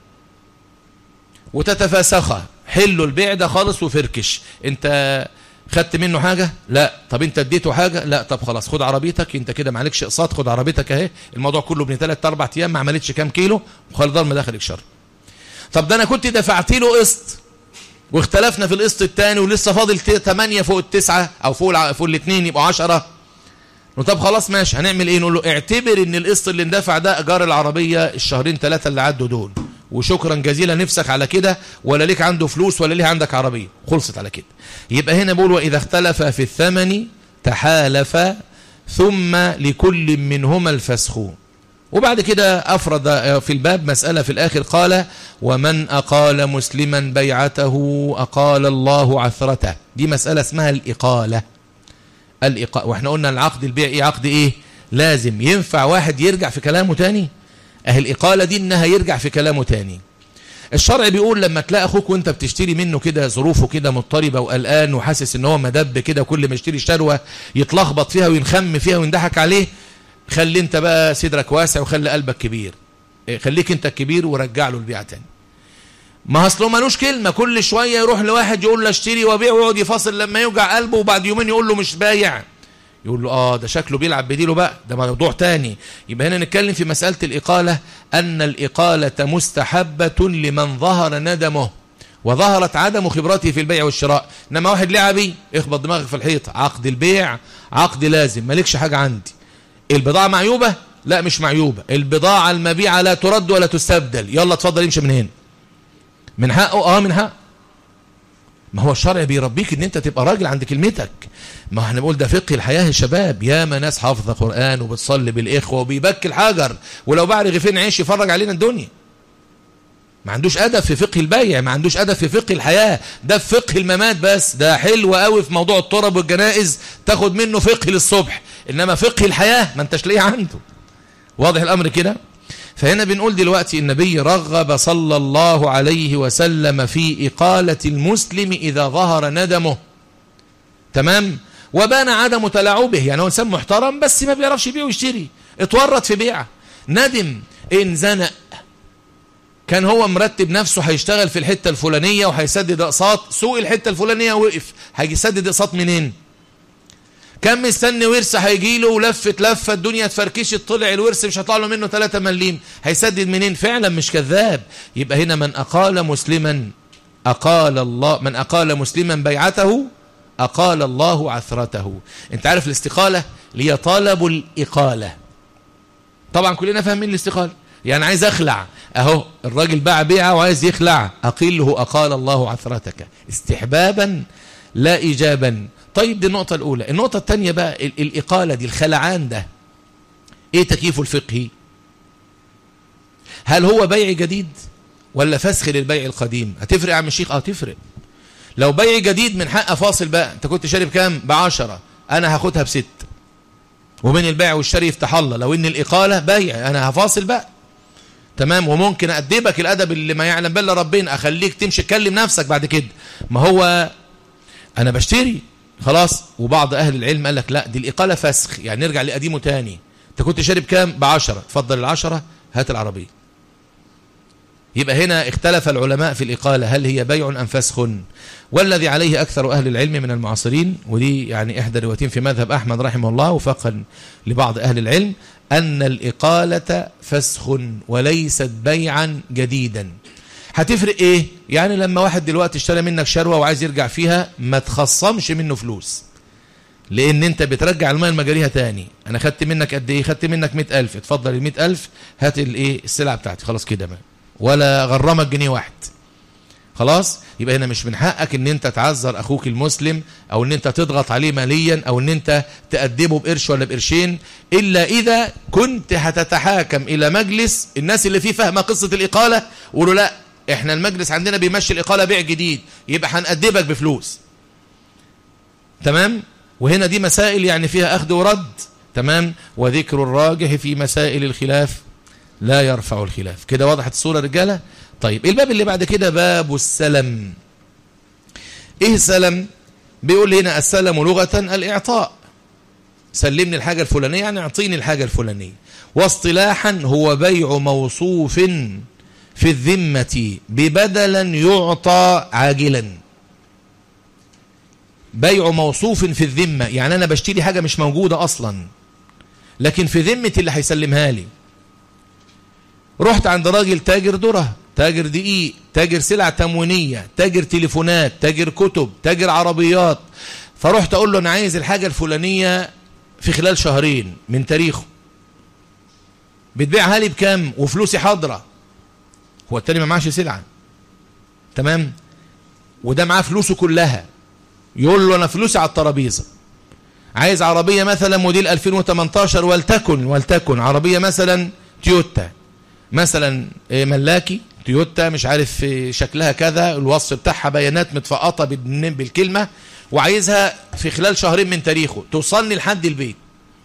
وتتفاسخا حلوا البيع ده خالص وفركش انت خدت منه حاجة لا طب انت اديته حاجة لا طب خلاص خد عربيتك انت كده معلكش اقساط خد عربيتك اهي الموضوع كله ابن 3 4 ايام ما عملتش كام كيلو وخلي ضرب داخلك شر طب ده انا كنت دفعت له قسط واختلفنا في القسط الثاني ولسه فاضل 8 فوق التسعة او فوق فوق الاثنين يبقوا 10 طب خلاص ماشي هنعمل ايه نقول له اعتبر ان القسط اللي اندفع ده ايجار العربية الشهرين ثلاثة اللي عدوا دول وشكرا جزيلا نفسك على كده ولا ليك عنده فلوس ولا ليه عندك عربية خلصت على كده يبقى هنا بقول وإذا اختلف في الثمن تحالف ثم لكل منهما الفسخ وبعد كده أفرد في الباب مسألة في الآخر قال ومن أقال مسلما بيعته أقال الله عثرته دي مسألة اسمها الإقالة الإقالة وإحنا قلنا العقد البيع عقد إيه لازم ينفع واحد يرجع في كلامه تاني أهل الإقالة دي إنها يرجع في كلامه تاني الشرع بيقول لما تلاقي أخوك وانت بتشتري منه كده ظروفه كده مضطربة وقلقان وحاسس إن هو مدب كده كل ما يشتري شروة يتلخبط فيها وينخم فيها ويندحك عليه خلي انت بقى صدرك واسع وخلي قلبك كبير خليك انت الكبير ورجع له البيع تاني ما اصله ملوش كلمة كل شوية يروح لواحد يقول له اشتري وبيع ويقعد يفاصل لما يوجع قلبه وبعد يومين يقول له مش بايع يقول له اه ده شكله بيلعب بديله بقى ده موضوع تاني يبقى هنا نتكلم في مسألة الإقالة أن الإقالة مستحبة لمن ظهر ندمه وظهرت عدم خبرته في البيع والشراء انما واحد لعبي اخبط دماغك في الحيط عقد البيع عقد لازم مالكش حاجة عندي البضاعة معيوبة لا مش معيوبة البضاعة المبيعة لا ترد ولا تستبدل يلا اتفضل امشي من هنا من حقه اه من حق ما هو الشرع بيربيك ان انت تبقى راجل عند كلمتك ما احنا بنقول ده فقه الحياة يا شباب يا ما ناس حافظة قرآن وبتصلي بالإخوة وبيبكي الحجر ولو باع رغيفين عيش يفرج علينا الدنيا ما عندوش أدب في فقه البيع ما عندوش أدب في فقه الحياة ده في فقه الممات بس ده حلو قوي في موضوع الطرب والجنائز تاخد منه فقه للصبح إنما فقه الحياة ما انتش ليه عنده واضح الأمر كده فهنا بنقول دلوقتي النبي رغب صلى الله عليه وسلم في إقالة المسلم إذا ظهر ندمه تمام وبان عدم تلاعبه يعني هو إنسان محترم بس ما بيعرفش يبيع ويشتري اتورط في بيعه ندم إن زنق كان هو مرتب نفسه هيشتغل في الحتة الفلانية وهيسدد اقساط سوق الحتة الفلانية وقف هيسدد اقساط منين كان مستني ورث هيجي له ولفت لفه الدنيا اتفركشت طلع الورث مش هيطلع له منه 3 مليم هيسدد منين فعلا مش كذاب يبقى هنا من اقال مسلما اقال الله من اقال مسلما بيعته اقال الله عثرته انت عارف الاستقاله اللي هي طلب الاقاله طبعا كلنا فاهمين الاستقاله يعني عايز اخلع اهو الراجل باع بيعه وعايز يخلع اقله اقال الله عثرتك استحبابا لا ايجابا طيب دي النقطة الأولى النقطة الثانية بقى الإقالة دي الخلعان ده إيه تكييفه الفقهي هل هو بيع جديد ولا فسخ للبيع القديم هتفرق يا عم الشيخ اه تفرق لو بيع جديد من حق فاصل بقى انت كنت شارب كام بعشرة انا هاخدها بست ومن البيع والشري يفتح الله لو ان الإقالة بيع انا هفاصل بقى تمام وممكن أدبك الأدب اللي ما يعلم بالله ربنا أخليك تمشي تكلم نفسك بعد كده ما هو أنا بشتري خلاص وبعض أهل العلم قال لك لا دي الإقالة فسخ يعني نرجع لقديمه تاني انت كنت شارب كام بعشرة تفضل العشرة هات العربية يبقى هنا اختلف العلماء في الإقالة هل هي بيع أم فسخ والذي عليه أكثر أهل العلم من المعاصرين ودي يعني إحدى الروايتين في مذهب أحمد رحمه الله وفقا لبعض أهل العلم أن الإقالة فسخ وليست بيعا جديدا هتفرق ايه يعني لما واحد دلوقتي اشترى منك شروة وعايز يرجع فيها ما تخصمش منه فلوس لان انت بترجع الماء المجاريها تاني انا خدت منك قد ايه خدت منك مئة الف اتفضل المئة الف هات الايه السلعة بتاعتي خلاص كده ما ولا غرمك جنيه واحد خلاص يبقى هنا مش من حقك ان انت تعذر اخوك المسلم او ان انت تضغط عليه ماليا او ان انت تأدبه بقرش ولا بقرشين الا اذا كنت هتتحاكم الى مجلس الناس اللي فيه فاهمه قصة الاقالة وقولوا لا احنا المجلس عندنا بيمشي الإقالة بيع جديد يبقى هنأدبك بفلوس تمام وهنا دي مسائل يعني فيها أخذ ورد تمام وذكر الراجح في مسائل الخلاف لا يرفع الخلاف كده وضحت الصورة رجالة طيب الباب اللي بعد كده باب السلم ايه السلم بيقول هنا السلم لغة الإعطاء سلمني الحاجة الفلانية يعني اعطيني الحاجة الفلانية واصطلاحا هو بيع موصوف في الذمة ببدلا يعطى عاجلا بيع موصوف في الذمة يعني أنا بشتري حاجة مش موجودة أصلا لكن في ذمة اللي هيسلمها لي رحت عند راجل تاجر ذرة تاجر دقيق تاجر سلع تموينية تاجر تليفونات تاجر كتب تاجر عربيات فرحت أقول له أنا عايز الحاجة الفلانية في خلال شهرين من تاريخه بتبيعها لي بكام وفلوسي حاضره هو التاني ما معاش سلعة تمام وده معاه فلوسه كلها يقول له انا فلوسي على الترابيزه عايز عربية مثلا موديل 2018 ولتكن ولتكن عربية مثلا تويوتا مثلا ملاكي تويوتا مش عارف شكلها كذا الوصف بتاعها بيانات متفقطة بالكلمة وعايزها في خلال شهرين من تاريخه توصلني لحد البيت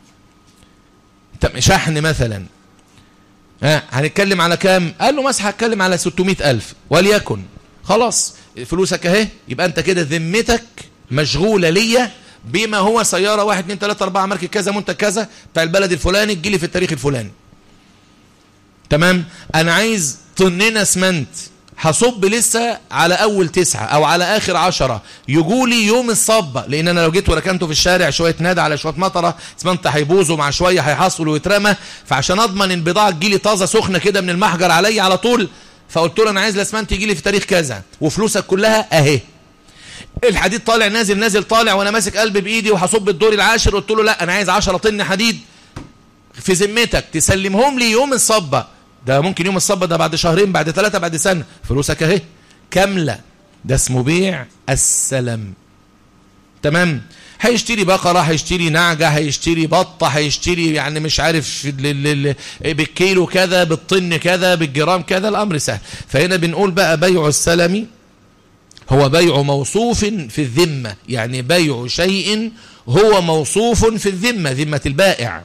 شحن مثلا ها هنتكلم على كام قال له مسح هتكلم على 600 ألف وليكن خلاص فلوسك اهي يبقى انت كده ذمتك مشغولة ليا بما هو سيارة 1 2 3 4 ماركة كذا منتج كذا بتاع البلد الفلاني تجيلي في التاريخ الفلاني تمام انا عايز طنين اسمنت هصب لسه على اول تسعة او على اخر عشرة يجولي يوم الصبة لان انا لو جيت وركنته في الشارع شوية نادى على شوية مطرة اسمنت هيبوظ ومع شوية هيحصل ويترمى فعشان اضمن ان بضاعة تجيلي طازة سخنة كده من المحجر عليا على طول فقلت له انا عايز الاسمنت تيجي لي في تاريخ كذا وفلوسك كلها اهي الحديد طالع نازل نازل طالع وانا ماسك قلبي بايدي وهصب الدور العاشر قلت له لا انا عايز 10 طن حديد في ذمتك تسلمهم لي يوم الصبه ده ممكن يوم الصبه ده بعد شهرين بعد ثلاثه بعد سنه فلوسك اهي كامله ده اسمه بيع السلم تمام هيشتري بقرة هيشتري نعجة هيشتري بطة هيشتري يعني مش عارف بالكيلو كذا بالطن كذا بالجرام كذا الأمر سهل فهنا بنقول بقى بيع السلم هو بيع موصوف في الذمة يعني بيع شيء هو موصوف في الذمة ذمة البائع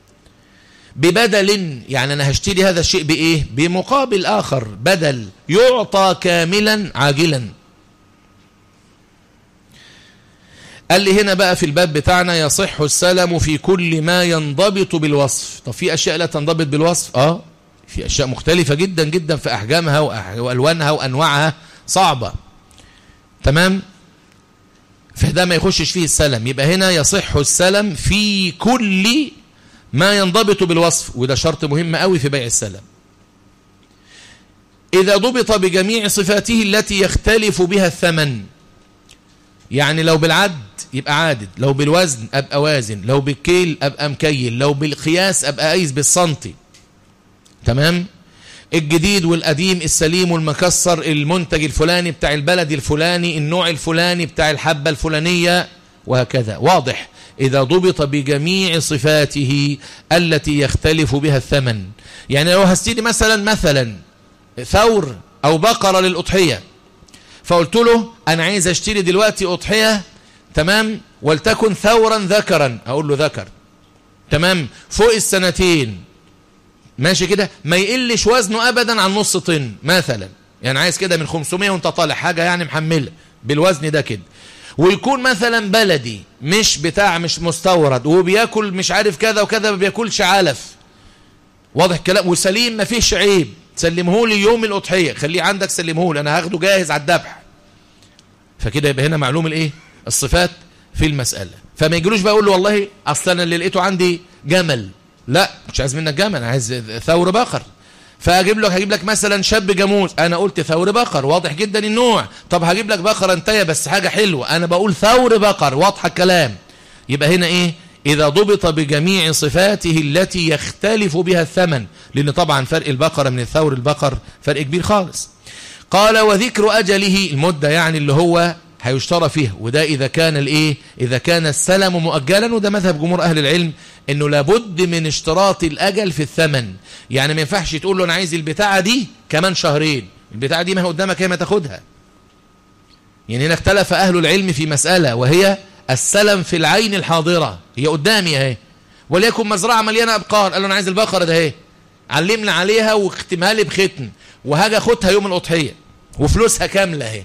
ببدل يعني أنا هشتري هذا الشيء بإيه بمقابل آخر بدل يعطى كاملا عاجلا قال لي هنا بقى في الباب بتاعنا يصح السلم في كل ما ينضبط بالوصف طب في أشياء لا تنضبط بالوصف آه في أشياء مختلفة جدا جدا في أحجامها وألوانها وأنواعها صعبة تمام فده ما يخشش فيه السلم يبقى هنا يصح السلم في كل ما ينضبط بالوصف وده شرط مهم قوي في بيع السلم إذا ضبط بجميع صفاته التي يختلف بها الثمن يعني لو بالعد يبقى عادد لو بالوزن أبقى وازن لو بالكيل أبقى مكيل لو بالقياس أبقى قيس بالسنتي تمام الجديد والقديم السليم والمكسر المنتج الفلاني بتاع البلد الفلاني النوع الفلاني بتاع الحبة الفلانية وهكذا واضح إذا ضبط بجميع صفاته التي يختلف بها الثمن يعني لو هستيدي مثلا مثلا ثور أو بقرة للأضحية فقلت له أنا عايز أشتري دلوقتي أضحية تمام ولتكن ثورا ذكرا أقول له ذكر تمام فوق السنتين ماشي كده ما يقلش وزنه أبدا عن نص طن مثلا يعني عايز كده من 500 وانت طالع حاجة يعني محملة بالوزن ده كده ويكون مثلا بلدي مش بتاع مش مستورد وبياكل مش عارف كذا وكذا ما بياكلش علف واضح الكلام وسليم ما فيش عيب سلمه لي يوم الأضحية خليه عندك سلمه لي أنا هاخده جاهز على الذبح فكده يبقى هنا معلوم الايه الصفات في المسألة فما يجلوش بقى يقول له والله أصلا اللي لقيته عندي جمل لا مش عايز منك جمل انا عايز ثور بقر فاجيب لك هجيب لك مثلا شاب جاموس انا قلت ثور بقر واضح جدا النوع طب هجيب لك بقره انتيه بس حاجه حلوه انا بقول ثور بقر واضحه الكلام يبقى هنا ايه إذا ضبط بجميع صفاته التي يختلف بها الثمن لأن طبعا فرق البقرة من الثور البقر فرق كبير خالص قال وذكر أجله المدة يعني اللي هو هيشترى فيها وده إذا كان الإيه إذا كان السلم مؤجلا وده مذهب جمهور أهل العلم إنه لابد من اشتراط الأجل في الثمن يعني ما ينفعش تقول له أنا عايز البتاعة دي كمان شهرين البتاعة دي ما هي قدامك هي ما تاخدها يعني هنا اختلف أهل العلم في مسألة وهي السلم في العين الحاضرة هي قدامي اهي وليكن مزرعة مليانة أبقار قال له أنا عايز البقرة ده اهي علمنا عليها واختمها لي بختم وهاجي اخدها يوم الأضحية وفلوسها كاملة اهي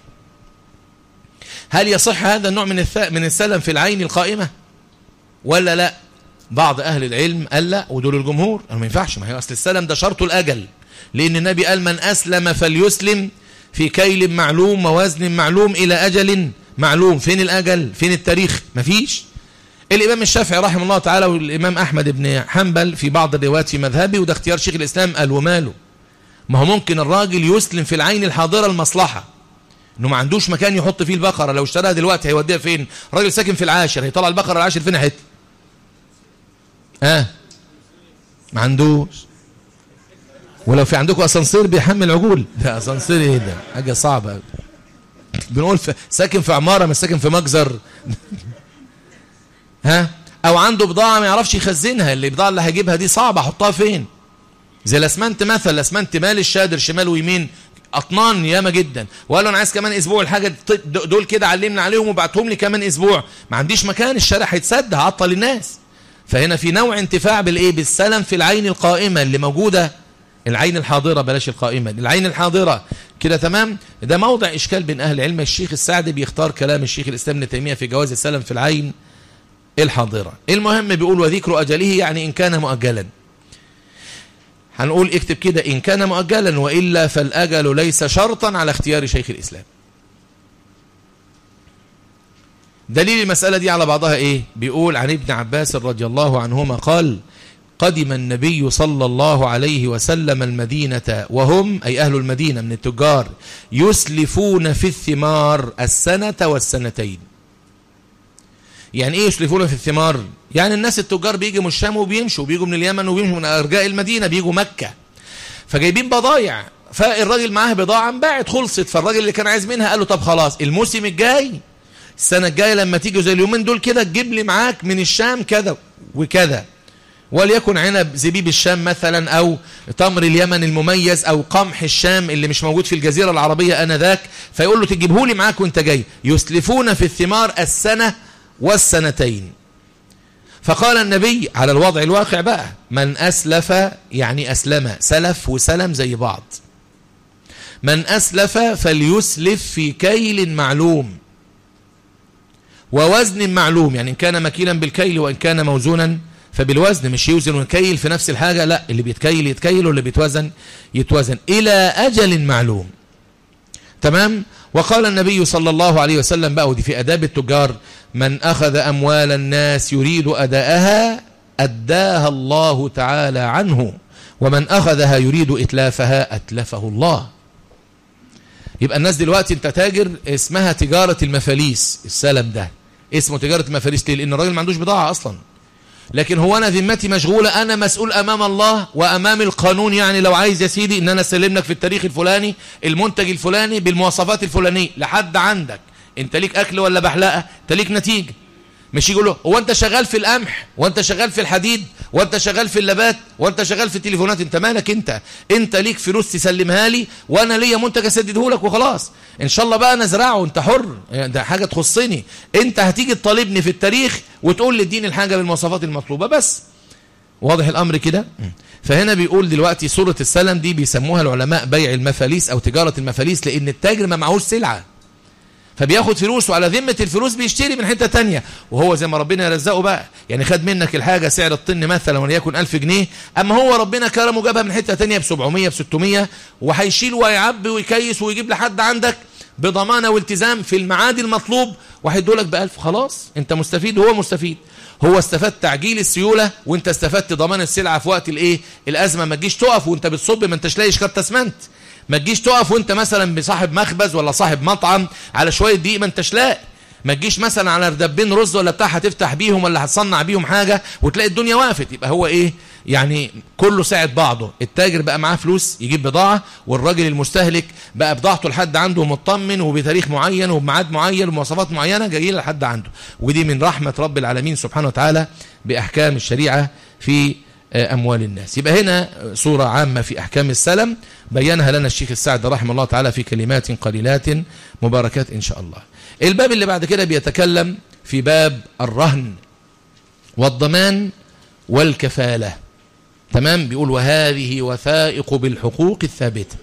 هل يصح هذا النوع من من السلم في العين القائمة ولا لا بعض أهل العلم قال لا ودول الجمهور ما ينفعش ما هي أصل السلم ده شرط الأجل لأن النبي قال من أسلم فليسلم في كيل معلوم ووزن معلوم إلى أجل معلوم فين الأجل فين التاريخ مفيش الإمام الشافعي رحمه الله تعالى والإمام أحمد بن حنبل في بعض الروايات في مذهبي وده اختيار شيخ الإسلام قال وماله ما هو ممكن الراجل يسلم في العين الحاضرة المصلحة انه ما عندوش مكان يحط فيه البقرة لو اشتراها دلوقتي هيوديها فين راجل ساكن في العاشر هيطلع البقرة العاشر فين حته اه ما عندوش ولو في عندكم اسانسير بيحمل عجول ده اسانسير ايه ده حاجه صعبه بنقول في ساكن في عماره مش ساكن في مجزر ها او عنده بضاعه ما يعرفش يخزنها اللي البضاعه اللي هجيبها دي صعبه احطها فين زي الاسمنت مثلا الاسمنت مال الشادر شمال ويمين اطنان ياما جدا وقال له انا عايز كمان اسبوع الحاجه دول كده علمنا عليهم وبعتهم لي كمان اسبوع ما عنديش مكان الشارع هيتسد هعطل الناس فهنا في نوع انتفاع بالايه بالسلم في العين القائمه اللي موجوده العين الحاضره بلاش القائمه العين الحاضره كده تمام ده موضع اشكال بين اهل العلم الشيخ السعدي بيختار كلام الشيخ الاسلام ابن تيميه في جواز السلم في العين الحاضره المهم بيقول وذكر اجله يعني ان كان مؤجلا هنقول اكتب كده إن كان مؤجلا وإلا فالأجل ليس شرطا على اختيار شيخ الإسلام دليل المسألة دي على بعضها إيه بيقول عن ابن عباس رضي الله عنهما قال قدم النبي صلى الله عليه وسلم المدينة وهم أي أهل المدينة من التجار يسلفون في الثمار السنة والسنتين يعني ايه يسلفون في الثمار يعني الناس التجار بيجوا من الشام وبيمشوا بيجوا من اليمن وبيمشوا من ارجاء المدينه بيجوا مكه فجايبين بضايع فالراجل معاه بضاعه انباعت خلصت فالراجل اللي كان عايز منها قال له طب خلاص الموسم الجاي السنه الجايه لما تيجي زي اليومين دول كده تجيب لي معاك من الشام كذا وكذا وليكن عنب زبيب الشام مثلا او تمر اليمن المميز او قمح الشام اللي مش موجود في الجزيره العربيه انذاك فيقول له تجيبه لي معاك وانت جاي يسلفون في الثمار السنه والسنتين فقال النبي على الوضع الواقع بقى من أسلف يعني أسلم سلف وسلم زي بعض من أسلف فليسلف في كيل معلوم ووزن معلوم يعني إن كان مكيلا بالكيل وإن كان موزونا فبالوزن مش يوزن ويكيل في نفس الحاجة لا اللي بيتكيل يتكيل واللي بيتوزن يتوزن إلى أجل معلوم تمام وقال النبي صلى الله عليه وسلم بقى ودي في أداب التجار من أخذ أموال الناس يريد أداءها أداها الله تعالى عنه ومن أخذها يريد إتلافها أتلفه الله يبقى الناس دلوقتي انت تاجر اسمها تجارة المفاليس السلم ده اسمه تجارة المفاليس ليه لأن الراجل ما عندوش بضاعة أصلا لكن هو أنا ذمتي مشغولة أنا مسؤول أمام الله وأمام القانون يعني لو عايز يا سيدي إن أنا أسلم لك في التاريخ الفلاني المنتج الفلاني بالمواصفات الفلانية لحد عندك انت ليك اكل ولا بحلقه انت ليك نتيجه مش يقول له هو انت شغال في القمح وانت شغال في الحديد وانت شغال في اللبات وانت شغال في التليفونات انت مالك انت انت ليك فلوس تسلمها لي وانا ليا منتج اسدده لك وخلاص ان شاء الله بقى انا ازرعه انت حر يعني ده حاجه تخصني انت هتيجي تطالبني في التاريخ وتقول لي اديني الحاجه بالمواصفات المطلوبه بس واضح الامر كده فهنا بيقول دلوقتي سوره السلم دي بيسموها العلماء بيع المفاليس او تجاره المفاليس لان التاجر ما معهوش سلعه فبياخد فلوس وعلى ذمة الفلوس بيشتري من حتة تانية وهو زي ما ربنا يرزقه بقى يعني خد منك الحاجة سعر الطن مثلا وليكن ألف جنيه أما هو ربنا كرمه جابها من حتة تانية ب 700 ب 600 وهيشيل ويعبي ويكيس ويجيب لحد عندك بضمانة والتزام في المعاد المطلوب وهيدولك بألف خلاص انت مستفيد وهو مستفيد هو استفاد تعجيل السيولة وانت استفدت ضمان السلعة في وقت الايه الازمة ما تجيش تقف وانت بتصب ما انتش لاقي شكارة اسمنت ما تجيش تقف وانت مثلا بصاحب مخبز ولا صاحب مطعم على شويه دقيق ما انتش لاقي ما تجيش مثلا على ردبين رز ولا بتاع هتفتح بيهم ولا هتصنع بيهم حاجه وتلاقي الدنيا وقفت يبقى هو ايه يعني كله ساعد بعضه التاجر بقى معاه فلوس يجيب بضاعه والراجل المستهلك بقى بضاعته لحد عنده مطمن وبتاريخ معين وبميعاد معين ومواصفات معينه جايه لحد عنده ودي من رحمه رب العالمين سبحانه وتعالى باحكام الشريعه في أموال الناس يبقى هنا صورة عامة في أحكام السلم بينها لنا الشيخ السعد رحمه الله تعالى في كلمات قليلات مباركات إن شاء الله الباب اللي بعد كده بيتكلم في باب الرهن والضمان والكفالة تمام بيقول وهذه وثائق بالحقوق الثابتة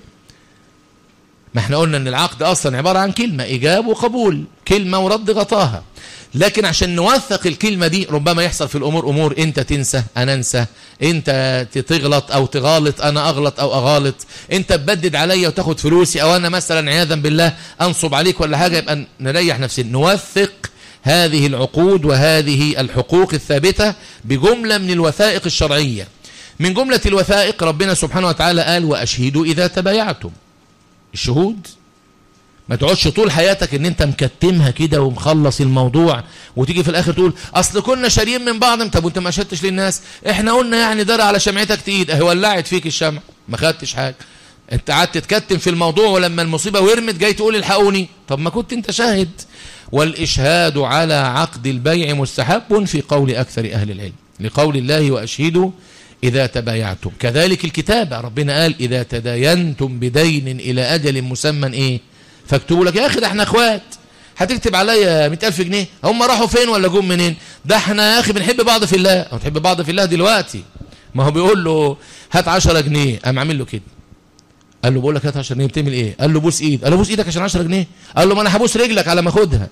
ما احنا قلنا ان العقد اصلا عبارة عن كلمة ايجاب وقبول كلمة ورد غطاها لكن عشان نوثق الكلمة دي ربما يحصل في الأمور أمور أنت تنسى أنا أنسى أنت تغلط أو تغالط أنا أغلط أو أغالط أنت تبدد عليا وتاخد فلوسي أو أنا مثلا عياذا بالله أنصب عليك ولا حاجة يبقى نريح نفسنا نوثق هذه العقود وهذه الحقوق الثابتة بجملة من الوثائق الشرعية من جملة الوثائق ربنا سبحانه وتعالى قال وأشهدوا إذا تبايعتم الشهود ما تقعدش طول حياتك ان انت مكتمها كده ومخلص الموضوع وتيجي في الاخر تقول اصل كنا شاريين من بعض طب وانت ما شدتش للناس احنا قلنا يعني دار على شمعتك تقيد اهي ولعت فيك الشمع ما خدتش حاجه انت قعدت تتكتم في الموضوع ولما المصيبه ورمت جاي تقول الحقوني طب ما كنت انت شاهد والاشهاد على عقد البيع مستحب في قول اكثر اهل العلم لقول الله واشهدوا إذا تبايعتم كذلك الكتابة ربنا قال إذا تداينتم بدين إلى أجل مسمى إيه فاكتبوا لك يا أخي ده احنا أخوات هتكتب عليا 100000 جنيه هم راحوا فين ولا جم منين ده احنا يا أخي بنحب بعض في الله أو تحب بعض في الله دلوقتي ما هو بيقول له هات 10 جنيه قام عامل له كده قال له بقول لك هات 10 جنيه بتعمل ايه قال له بوس ايد قال له بوس ايدك عشان 10 جنيه قال له ما انا هبوس رجلك على ما اخدها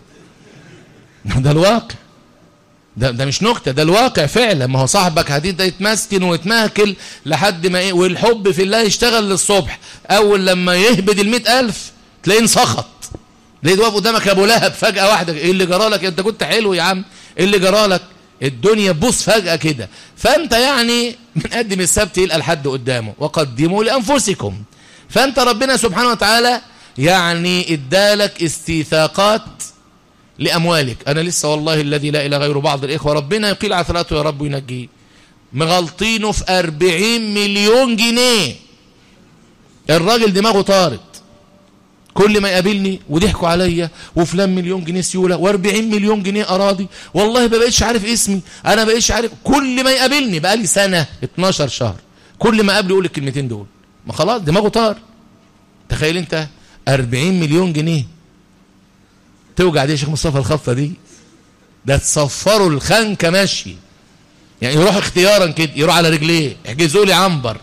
ده الواقع ده ده مش نكته ده الواقع فعلا ما هو صاحبك هديد ده يتمسكن ويتمهكل لحد ما ايه والحب في الله يشتغل للصبح اول لما يهبد المئة ألف تلاقيه انسخط تلاقيه واقف قدامك يا ابو لهب فجاه واحده ايه اللي جرالك انت كنت حلو يا عم ايه اللي جرالك الدنيا تبوظ فجأة كده فأنت يعني بنقدم السبت يلقى الحد قدامه وقدموا لأنفسكم فأنت ربنا سبحانه وتعالى يعني ادالك استيثاقات لأموالك أنا لسه والله الذي لا إله غير بعض الإخوة ربنا يقيل عثراته يا رب وينجيه مغلطينه في أربعين مليون جنيه الراجل دماغه طارت كل ما يقابلني وضحكوا عليا وفلان مليون جنيه سيوله و40 مليون جنيه اراضي والله ما بقيتش عارف اسمي انا ما بقيتش عارف كل ما يقابلني بقى لي سنه 12 شهر كل ما قابله يقول الكلمتين دول ما خلاص دماغه طار تخيل انت 40 مليون جنيه توجع دي يا شيخ مصطفى الخطه دي ده تصفروا الخنكه ماشي يعني يروح اختيارا كده يروح على رجليه احجزوا لي عنبر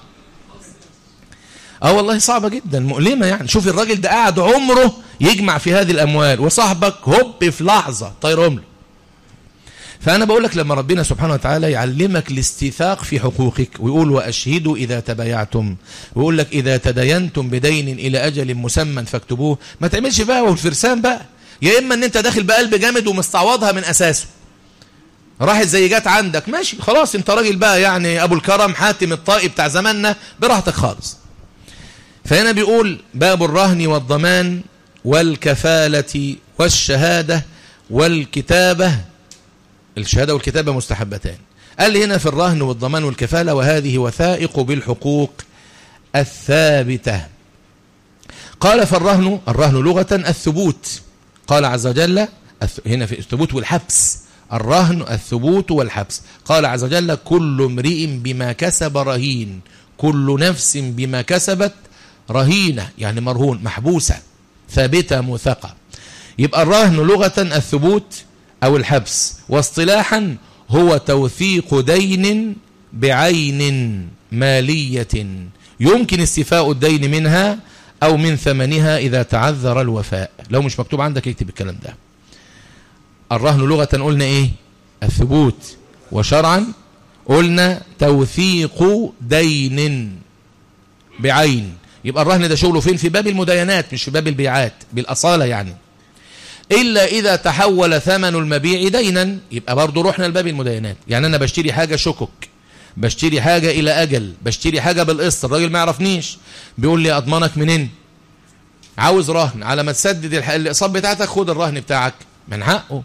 اه والله صعبة جدا مؤلمة يعني شوف الراجل ده قاعد عمره يجمع في هذه الأموال وصاحبك هوب في لحظة طيرهم له فأنا بقول لك لما ربنا سبحانه وتعالى يعلمك الاستيثاق في حقوقك ويقول وأشهدوا إذا تبايعتم ويقول لك إذا تدينتم بدين إلى أجل مسمى فاكتبوه ما تعملش بقى والفرسان بقى يا إما أن أنت داخل بقلب جامد ومستعوضها من أساسه راحت زي جات عندك ماشي خلاص انت راجل بقى يعني أبو الكرم حاتم الطائي بتاع زماننا براحتك خالص فهنا بيقول باب الرهن والضمان والكفالة والشهادة والكتابة الشهادة والكتابة مستحبتان قال لي هنا في الرهن والضمان والكفالة وهذه وثائق بالحقوق الثابتة قال فالرهن الرهن لغة الثبوت قال عز وجل هنا في الثبوت والحبس الرهن الثبوت والحبس قال عز وجل كل امرئ بما كسب رهين كل نفس بما كسبت رهينة يعني مرهون محبوسة ثابتة موثقة يبقى الرهن لغة الثبوت أو الحبس واصطلاحا هو توثيق دين بعين مالية يمكن استيفاء الدين منها أو من ثمنها إذا تعذر الوفاء لو مش مكتوب عندك اكتب الكلام ده الرهن لغة قلنا إيه الثبوت وشرعا قلنا توثيق دين بعين يبقى الرهن ده شغله فين في باب المداينات مش في باب البيعات بالأصالة يعني إلا إذا تحول ثمن المبيع دينا يبقى برضه رحنا لباب المداينات يعني أنا بشتري حاجة شكك بشتري حاجة إلى أجل بشتري حاجة بالقسط الراجل ما يعرفنيش بيقول لي أضمنك منين عاوز رهن على ما تسدد الإقساط بتاعتك خد الرهن بتاعك من حقه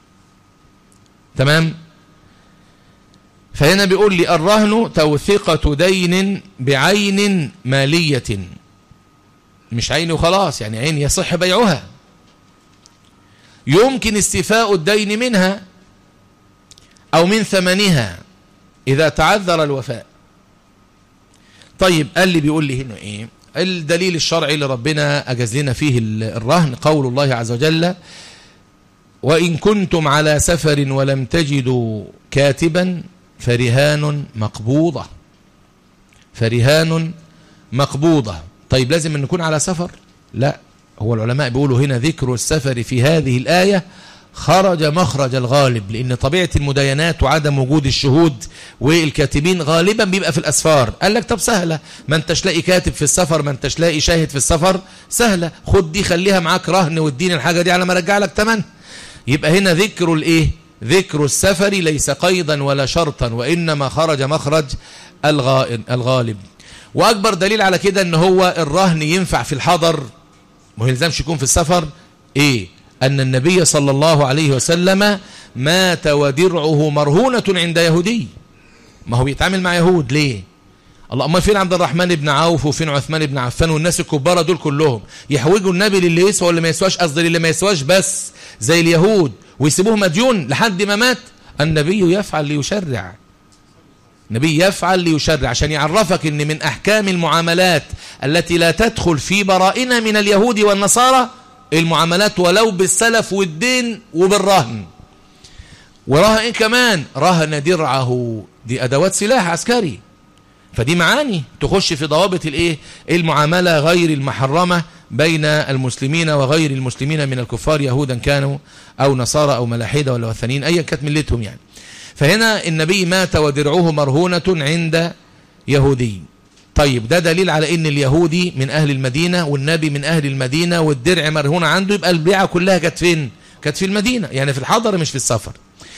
تمام فهنا بيقول لي الرهن توثيقة دين بعين مالية مش عين وخلاص يعني عين يصح بيعها يمكن استيفاء الدين منها أو من ثمنها إذا تعذر الوفاء طيب قال لي بيقول لي هنا إيه الدليل الشرعي اللي ربنا أجاز لنا فيه الرهن قول الله عز وجل وإن كنتم على سفر ولم تجدوا كاتبا فرهان مقبوضة فرهان مقبوضة طيب لازم أن نكون على سفر لا هو العلماء بيقولوا هنا ذكر السفر في هذه الآية خرج مخرج الغالب لأن طبيعة المداينات وعدم وجود الشهود والكاتبين غالبا بيبقى في الأسفار قال لك طب سهلة ما انتش لاقي كاتب في السفر ما انتش لاقي شاهد في السفر سهلة خد دي خليها معاك رهن واديني الحاجة دي على ما ارجع لك تمن يبقى هنا ذكر الايه ذكر السفر ليس قيدا ولا شرطا وإنما خرج مخرج الغالب وأكبر دليل على كده أن هو الرهن ينفع في الحضر ما يلزمش يكون في السفر إيه أن النبي صلى الله عليه وسلم مات ودرعه مرهونة عند يهودي ما هو بيتعامل مع يهود ليه الله أما فين عبد الرحمن بن عوف وفين عثمان بن عفان والناس الكبار دول كلهم يحوجوا النبي للي يسوى واللي ما يسواش قصدي للي ما يسواش بس زي اليهود ويسيبوه مديون لحد ما مات النبي يفعل ليشرع النبي يفعل ليشرع عشان يعرفك ان من احكام المعاملات التي لا تدخل في برائنا من اليهود والنصارى المعاملات ولو بالسلف والدين وبالرهن ورهن كمان رهن درعه دي ادوات سلاح عسكري فدي معاني تخش في ضوابط الايه المعامله غير المحرمه بين المسلمين وغير المسلمين من الكفار يهودا كانوا أو نصارى أو ملاحدة ولا وثنين أيا كانت ملتهم يعني فهنا النبي مات ودرعه مرهونة عند يهودي طيب ده دليل على ان اليهودي من اهل المدينة والنبي من اهل المدينة والدرع مرهونة عنده يبقى البيعة كلها كانت فين كانت في المدينة يعني في الحضر مش في السفر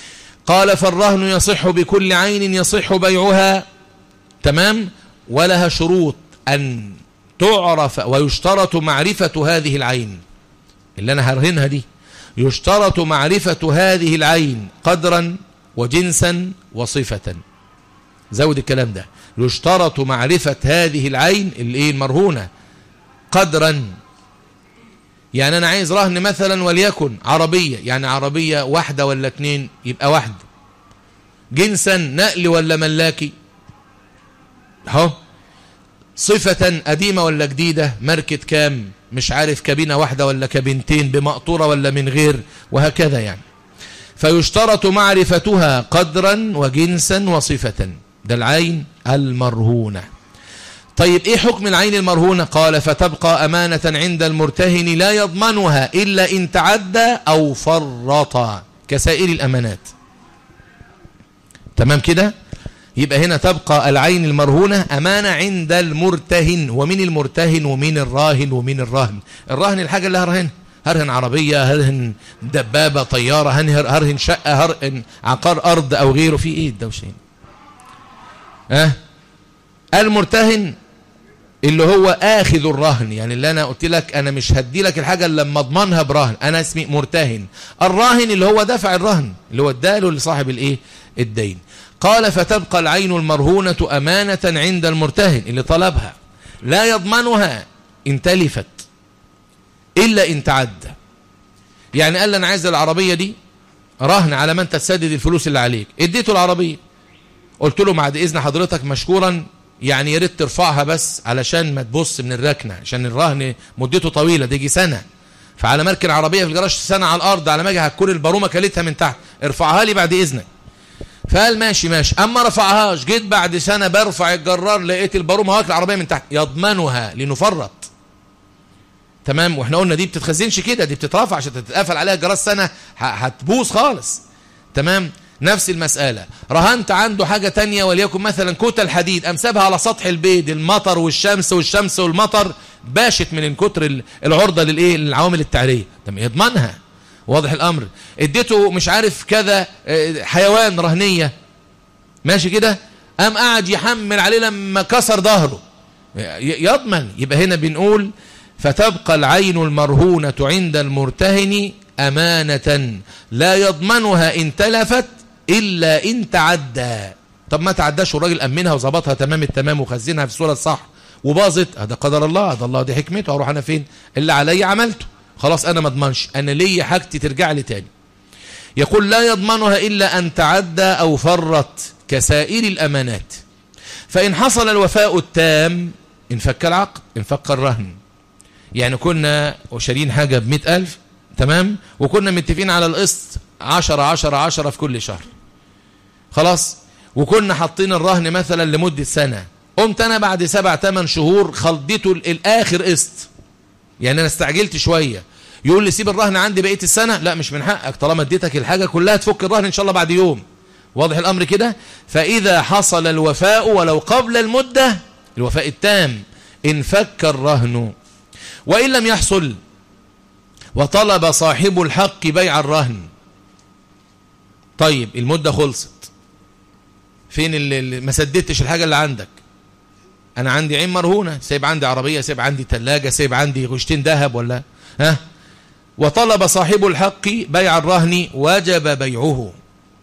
قال فالرهن يصح بكل عين يصح بيعها تمام ولها شروط أن تعرف ويشترط معرفة هذه العين اللي أنا هرهنها دي يشترط معرفة هذه العين قدرا وجنسا وصفة زود الكلام ده يشترط معرفة هذه العين الايه المرهونة قدرا يعني أنا عايز رهن مثلا وليكن عربية يعني عربية واحدة ولا اتنين يبقى واحدة جنسا نقل ولا ملاكي اهو صفة قديمة ولا جديدة ماركة كام مش عارف كابينة واحدة ولا كابينتين بمقطورة ولا من غير وهكذا يعني فيشترط معرفتها قدرا وجنسا وصفة ده العين المرهونة طيب ايه حكم العين المرهونة قال فتبقى امانة عند المرتهن لا يضمنها الا ان تعدى او فرط كسائر الامانات تمام كده يبقى هنا تبقى العين المرهونة أمانة عند المرتهن ومن المرتهن ومن الراهن ومن الراهن الراهن الحاجة اللي هرهن هرهن عربية هرهن دبابة طيارة هرهن شقة هرهن عقار أرض أو غيره في إيه الدوشين أه؟ المرتهن اللي هو آخذ الرهن يعني اللي أنا قلت لك أنا مش هدي لك الحاجة اللي لما أضمنها برهن أنا اسمي مرتهن الراهن اللي هو دفع الرهن اللي هو اداله لصاحب الإيه الدين قال فتبقى العين المرهونة أمانة عند المرتهن اللي طلبها لا يضمنها إن تلفت إلا إن تعدى يعني قال أنا عايز العربية دي رهن على ما أنت تسدد الفلوس اللي عليك اديته العربية قلت له بعد إذن حضرتك مشكورا يعني يا ريت ترفعها بس علشان ما تبص من الركنة عشان الرهن مدته طويلة تيجي سنة فعلى مركن عربية في الجراج سنة على الأرض على ما اجي هتكون البرومة كلتها من تحت ارفعها لي بعد إذنك فقال ماشي ماشي اما رفعهاش جيت بعد سنة برفع الجرار لقيت البارومة واكل العربية من تحت يضمنها لانه فرط تمام واحنا قلنا دي بتتخزنش كده دي بتترفع عشان تتقفل عليها الجرار سنة هتبوظ خالص تمام نفس المسألة رهنت عنده حاجة تانية وليكن مثلا كتل حديد أم سابها على سطح البيت المطر والشمس والشمس والمطر باشت من كتر العرضة للإيه للعوامل التعرية تمام يضمنها واضح الأمر اديته مش عارف كذا حيوان رهنية ماشي كده قام قاعد يحمل عليه لما كسر ظهره يضمن يبقى هنا بنقول فتبقى العين المرهونة عند المرتهن أمانة لا يضمنها إن تلفت إلا إن تعدى طب ما تعداش والراجل أمنها وظبطها تمام التمام وخزنها في الصورة الصح وباظت هذا قدر الله هذا الله دي حكمته أروح أنا فين اللي علي عملته خلاص أنا ما اضمنش أنا ليا حاجتي ترجع لي تاني يقول لا يضمنها إلا أن تعدى أو فرت كسائر الأمانات فإن حصل الوفاء التام انفك العقد انفك الرهن يعني كنا وشارين حاجة بمئة ألف تمام وكنا متفقين على القسط عشرة عشرة عشرة في كل شهر خلاص وكنا حاطين الرهن مثلا لمدة سنة قمت أنا بعد سبع ثمان شهور خلطته الآخر قسط يعني أنا استعجلت شوية يقول لي سيب الرهن عندي بقية السنة لا مش من حقك طالما اديتك الحاجة كلها تفك الرهن إن شاء الله بعد يوم واضح الأمر كده فإذا حصل الوفاء ولو قبل المدة الوفاء التام انفك الرهن وإن لم يحصل وطلب صاحب الحق بيع الرهن طيب المدة خلصت فين اللي ما سددتش الحاجة اللي عندك أنا عندي عين مرهونة سيب عندي عربية سيب عندي تلاجة سيب عندي غشتين ذهب ولا ها وطلب صاحب الحق بيع الرهن وجب بيعه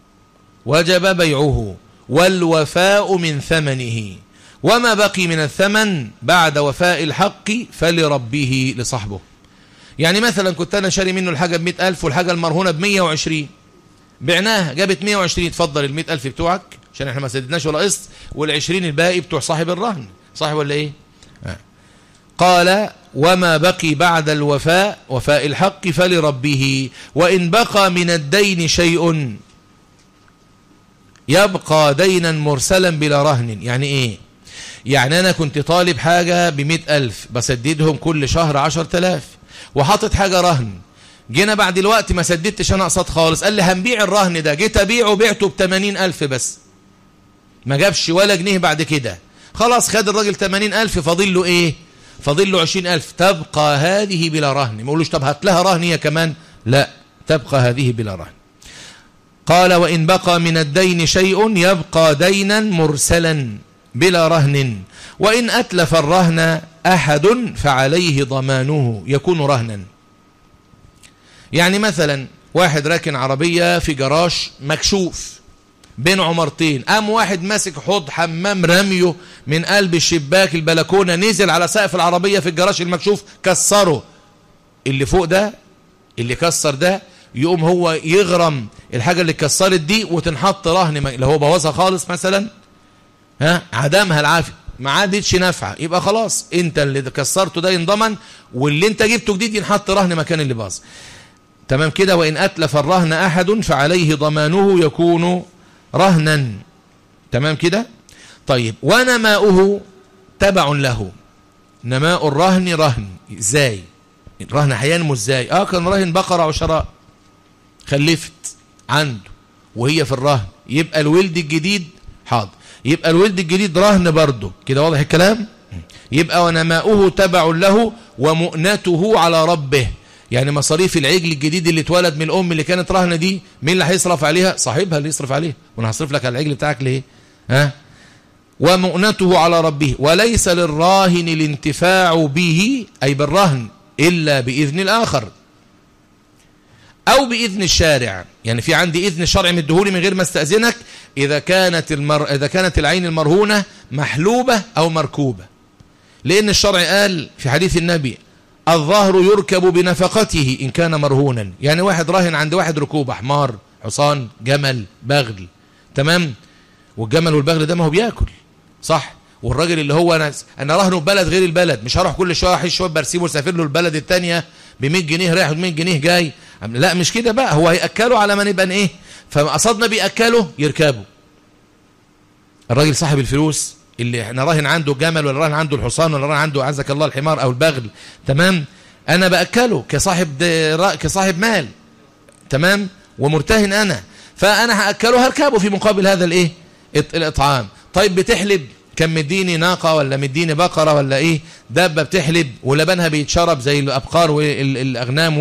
وجب بيعه والوفاء من ثمنه وما بقي من الثمن بعد وفاء الحق فلربه لصاحبه يعني مثلا كنت أنا شاري منه الحاجة بمئة ألف والحاجة المرهونة بمية وعشرين بعناها جابت مية وعشرين تفضل المئة ألف بتوعك عشان احنا ما سددناش ولا قسط والعشرين الباقي بتوع صاحب الرهن صح ولا ايه آه. قال وما بقي بعد الوفاء وفاء الحق فلربه وإن بقى من الدين شيء يبقى دينا مرسلا بلا رهن يعني ايه يعني انا كنت طالب حاجة بمئة ألف بسددهم كل شهر عشر تلاف وحاطط حاجة رهن جينا بعد الوقت ما سددتش انا اقساط خالص قال لي هنبيع الرهن ده جيت ابيعه بعته بتمانين ألف بس ما جابش ولا جنيه بعد كده خلاص خد الراجل تمانين ألف فاضل له ايه فاضل له عشرين ألف تبقى هذه بلا رهن ما يقولوش طب هات لها رهن هي كمان لا تبقى هذه بلا رهن قال وإن بقى من الدين شيء يبقى دينا مرسلا بلا رهن وإن أتلف الرهن أحد فعليه ضمانه يكون رهنا يعني مثلا واحد راكن عربية في جراش مكشوف بين عمرتين قام واحد ماسك حوض حمام رميه من قلب الشباك البلكونة نزل على سقف العربية في الجراش المكشوف كسره اللي فوق ده اللي كسر ده يقوم هو يغرم الحاجة اللي اتكسرت دي وتنحط رهن لو هو بوظها خالص مثلا ها عدمها العافية ما عادتش نافعه يبقى خلاص انت اللي كسرته ده ينضمن واللي انت جبته جديد ينحط رهن مكان اللي باظ تمام كده وإن أتلف الرهن أحد فعليه ضمانه يكون رهنا تمام كده طيب ونماؤه تبع له نماء الرهن رهن ازاي الرهن هينمو ازاي اه كان راهن بقرة وشراء خلفت عنده وهي في الرهن يبقى الولد الجديد حاضر يبقى الولد الجديد رهن برضه كده واضح الكلام يبقى ونماؤه تبع له ومؤنته على ربه يعني مصاريف العجل الجديد اللي اتولد من الام اللي كانت رهنه دي مين اللي هيصرف عليها صاحبها اللي يصرف عليها وانا هصرف لك على العجل بتاعك ليه ها ومؤنته على ربه وليس للراهن الانتفاع به أي بالرهن إلا بإذن الآخر أو بإذن الشارع يعني في عندي إذن شرعي من الدهول من غير ما استأذنك إذا كانت, المر... إذا كانت العين المرهونة محلوبة أو مركوبة لأن الشرع قال في حديث النبي الظهر يركب بنفقته إن كان مرهونا يعني واحد راهن عند واحد ركوب حمار حصان جمل بغل تمام والجمل والبغل ده ما هو بياكل صح والراجل اللي هو انا انا راهنه ببلد غير البلد مش هروح كل شويه احش شويه برسيم واسافر له البلد الثانيه ب 100 جنيه رايح و 100 جنيه جاي لا مش كده بقى هو هياكله على ما نبقى ايه فقصدنا بياكله يركبه الراجل صاحب الفلوس اللي احنا راهن عنده الجمل ولا راهن عنده الحصان ولا راهن عنده عزك الله الحمار او البغل تمام انا باكله كصاحب كصاحب مال تمام ومرتهن انا فانا هاكله هركبه في مقابل هذا الايه الاطعام طيب بتحلب كان مديني ناقة ولا مديني بقرة ولا ايه دابة بتحلب ولبنها بيتشرب زي الابقار والاغنام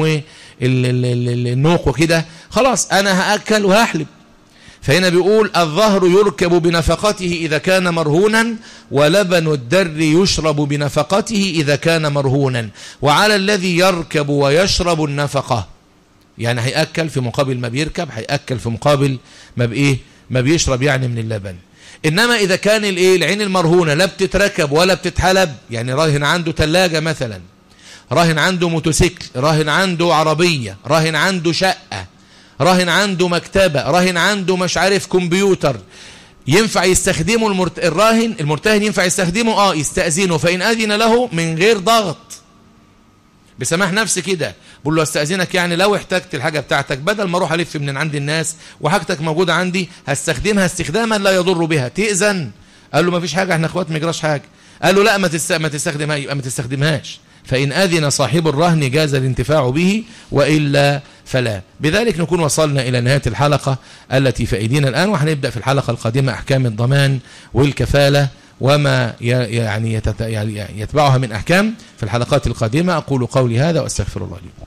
والنوق وكده خلاص انا هاكل وهحلب فهنا بيقول الظهر يركب بنفقته إذا كان مرهونا ولبن الدر يشرب بنفقته إذا كان مرهونا وعلى الذي يركب ويشرب النفقة يعني هيأكل في مقابل ما بيركب هيأكل في مقابل ما بإيه ما بيشرب يعني من اللبن إنما إذا كان الإيه العين المرهونة لا بتتركب ولا بتتحلب يعني راهن عنده ثلاجة مثلا راهن عنده موتوسيكل راهن عنده عربية راهن عنده شقة راهن عنده مكتبة راهن عنده مش عارف كمبيوتر ينفع يستخدمه المرت... الراهن المرتهن ينفع يستخدمه اه يستأذنه فإن أذن له من غير ضغط بسماح نفسي كده بقول له استأذنك يعني لو احتجت الحاجة بتاعتك بدل ما اروح الف من عند الناس وحاجتك موجودة عندي هستخدمها استخداما لا يضر بها تأذن قال له ما فيش حاجة احنا اخوات ما يجراش حاجة قال له لا ما, تست... ما تستخدمها يبقى ما تستخدمهاش فإن أذن صاحب الرهن جاز الانتفاع به وإلا فلا بذلك نكون وصلنا إلى نهاية الحلقة التي فائدين الآن وهنبدأ في الحلقة القادمة أحكام الضمان والكفالة وما يعني يتبعها من أحكام في الحلقات القادمة أقول قولي هذا وأستغفر الله لي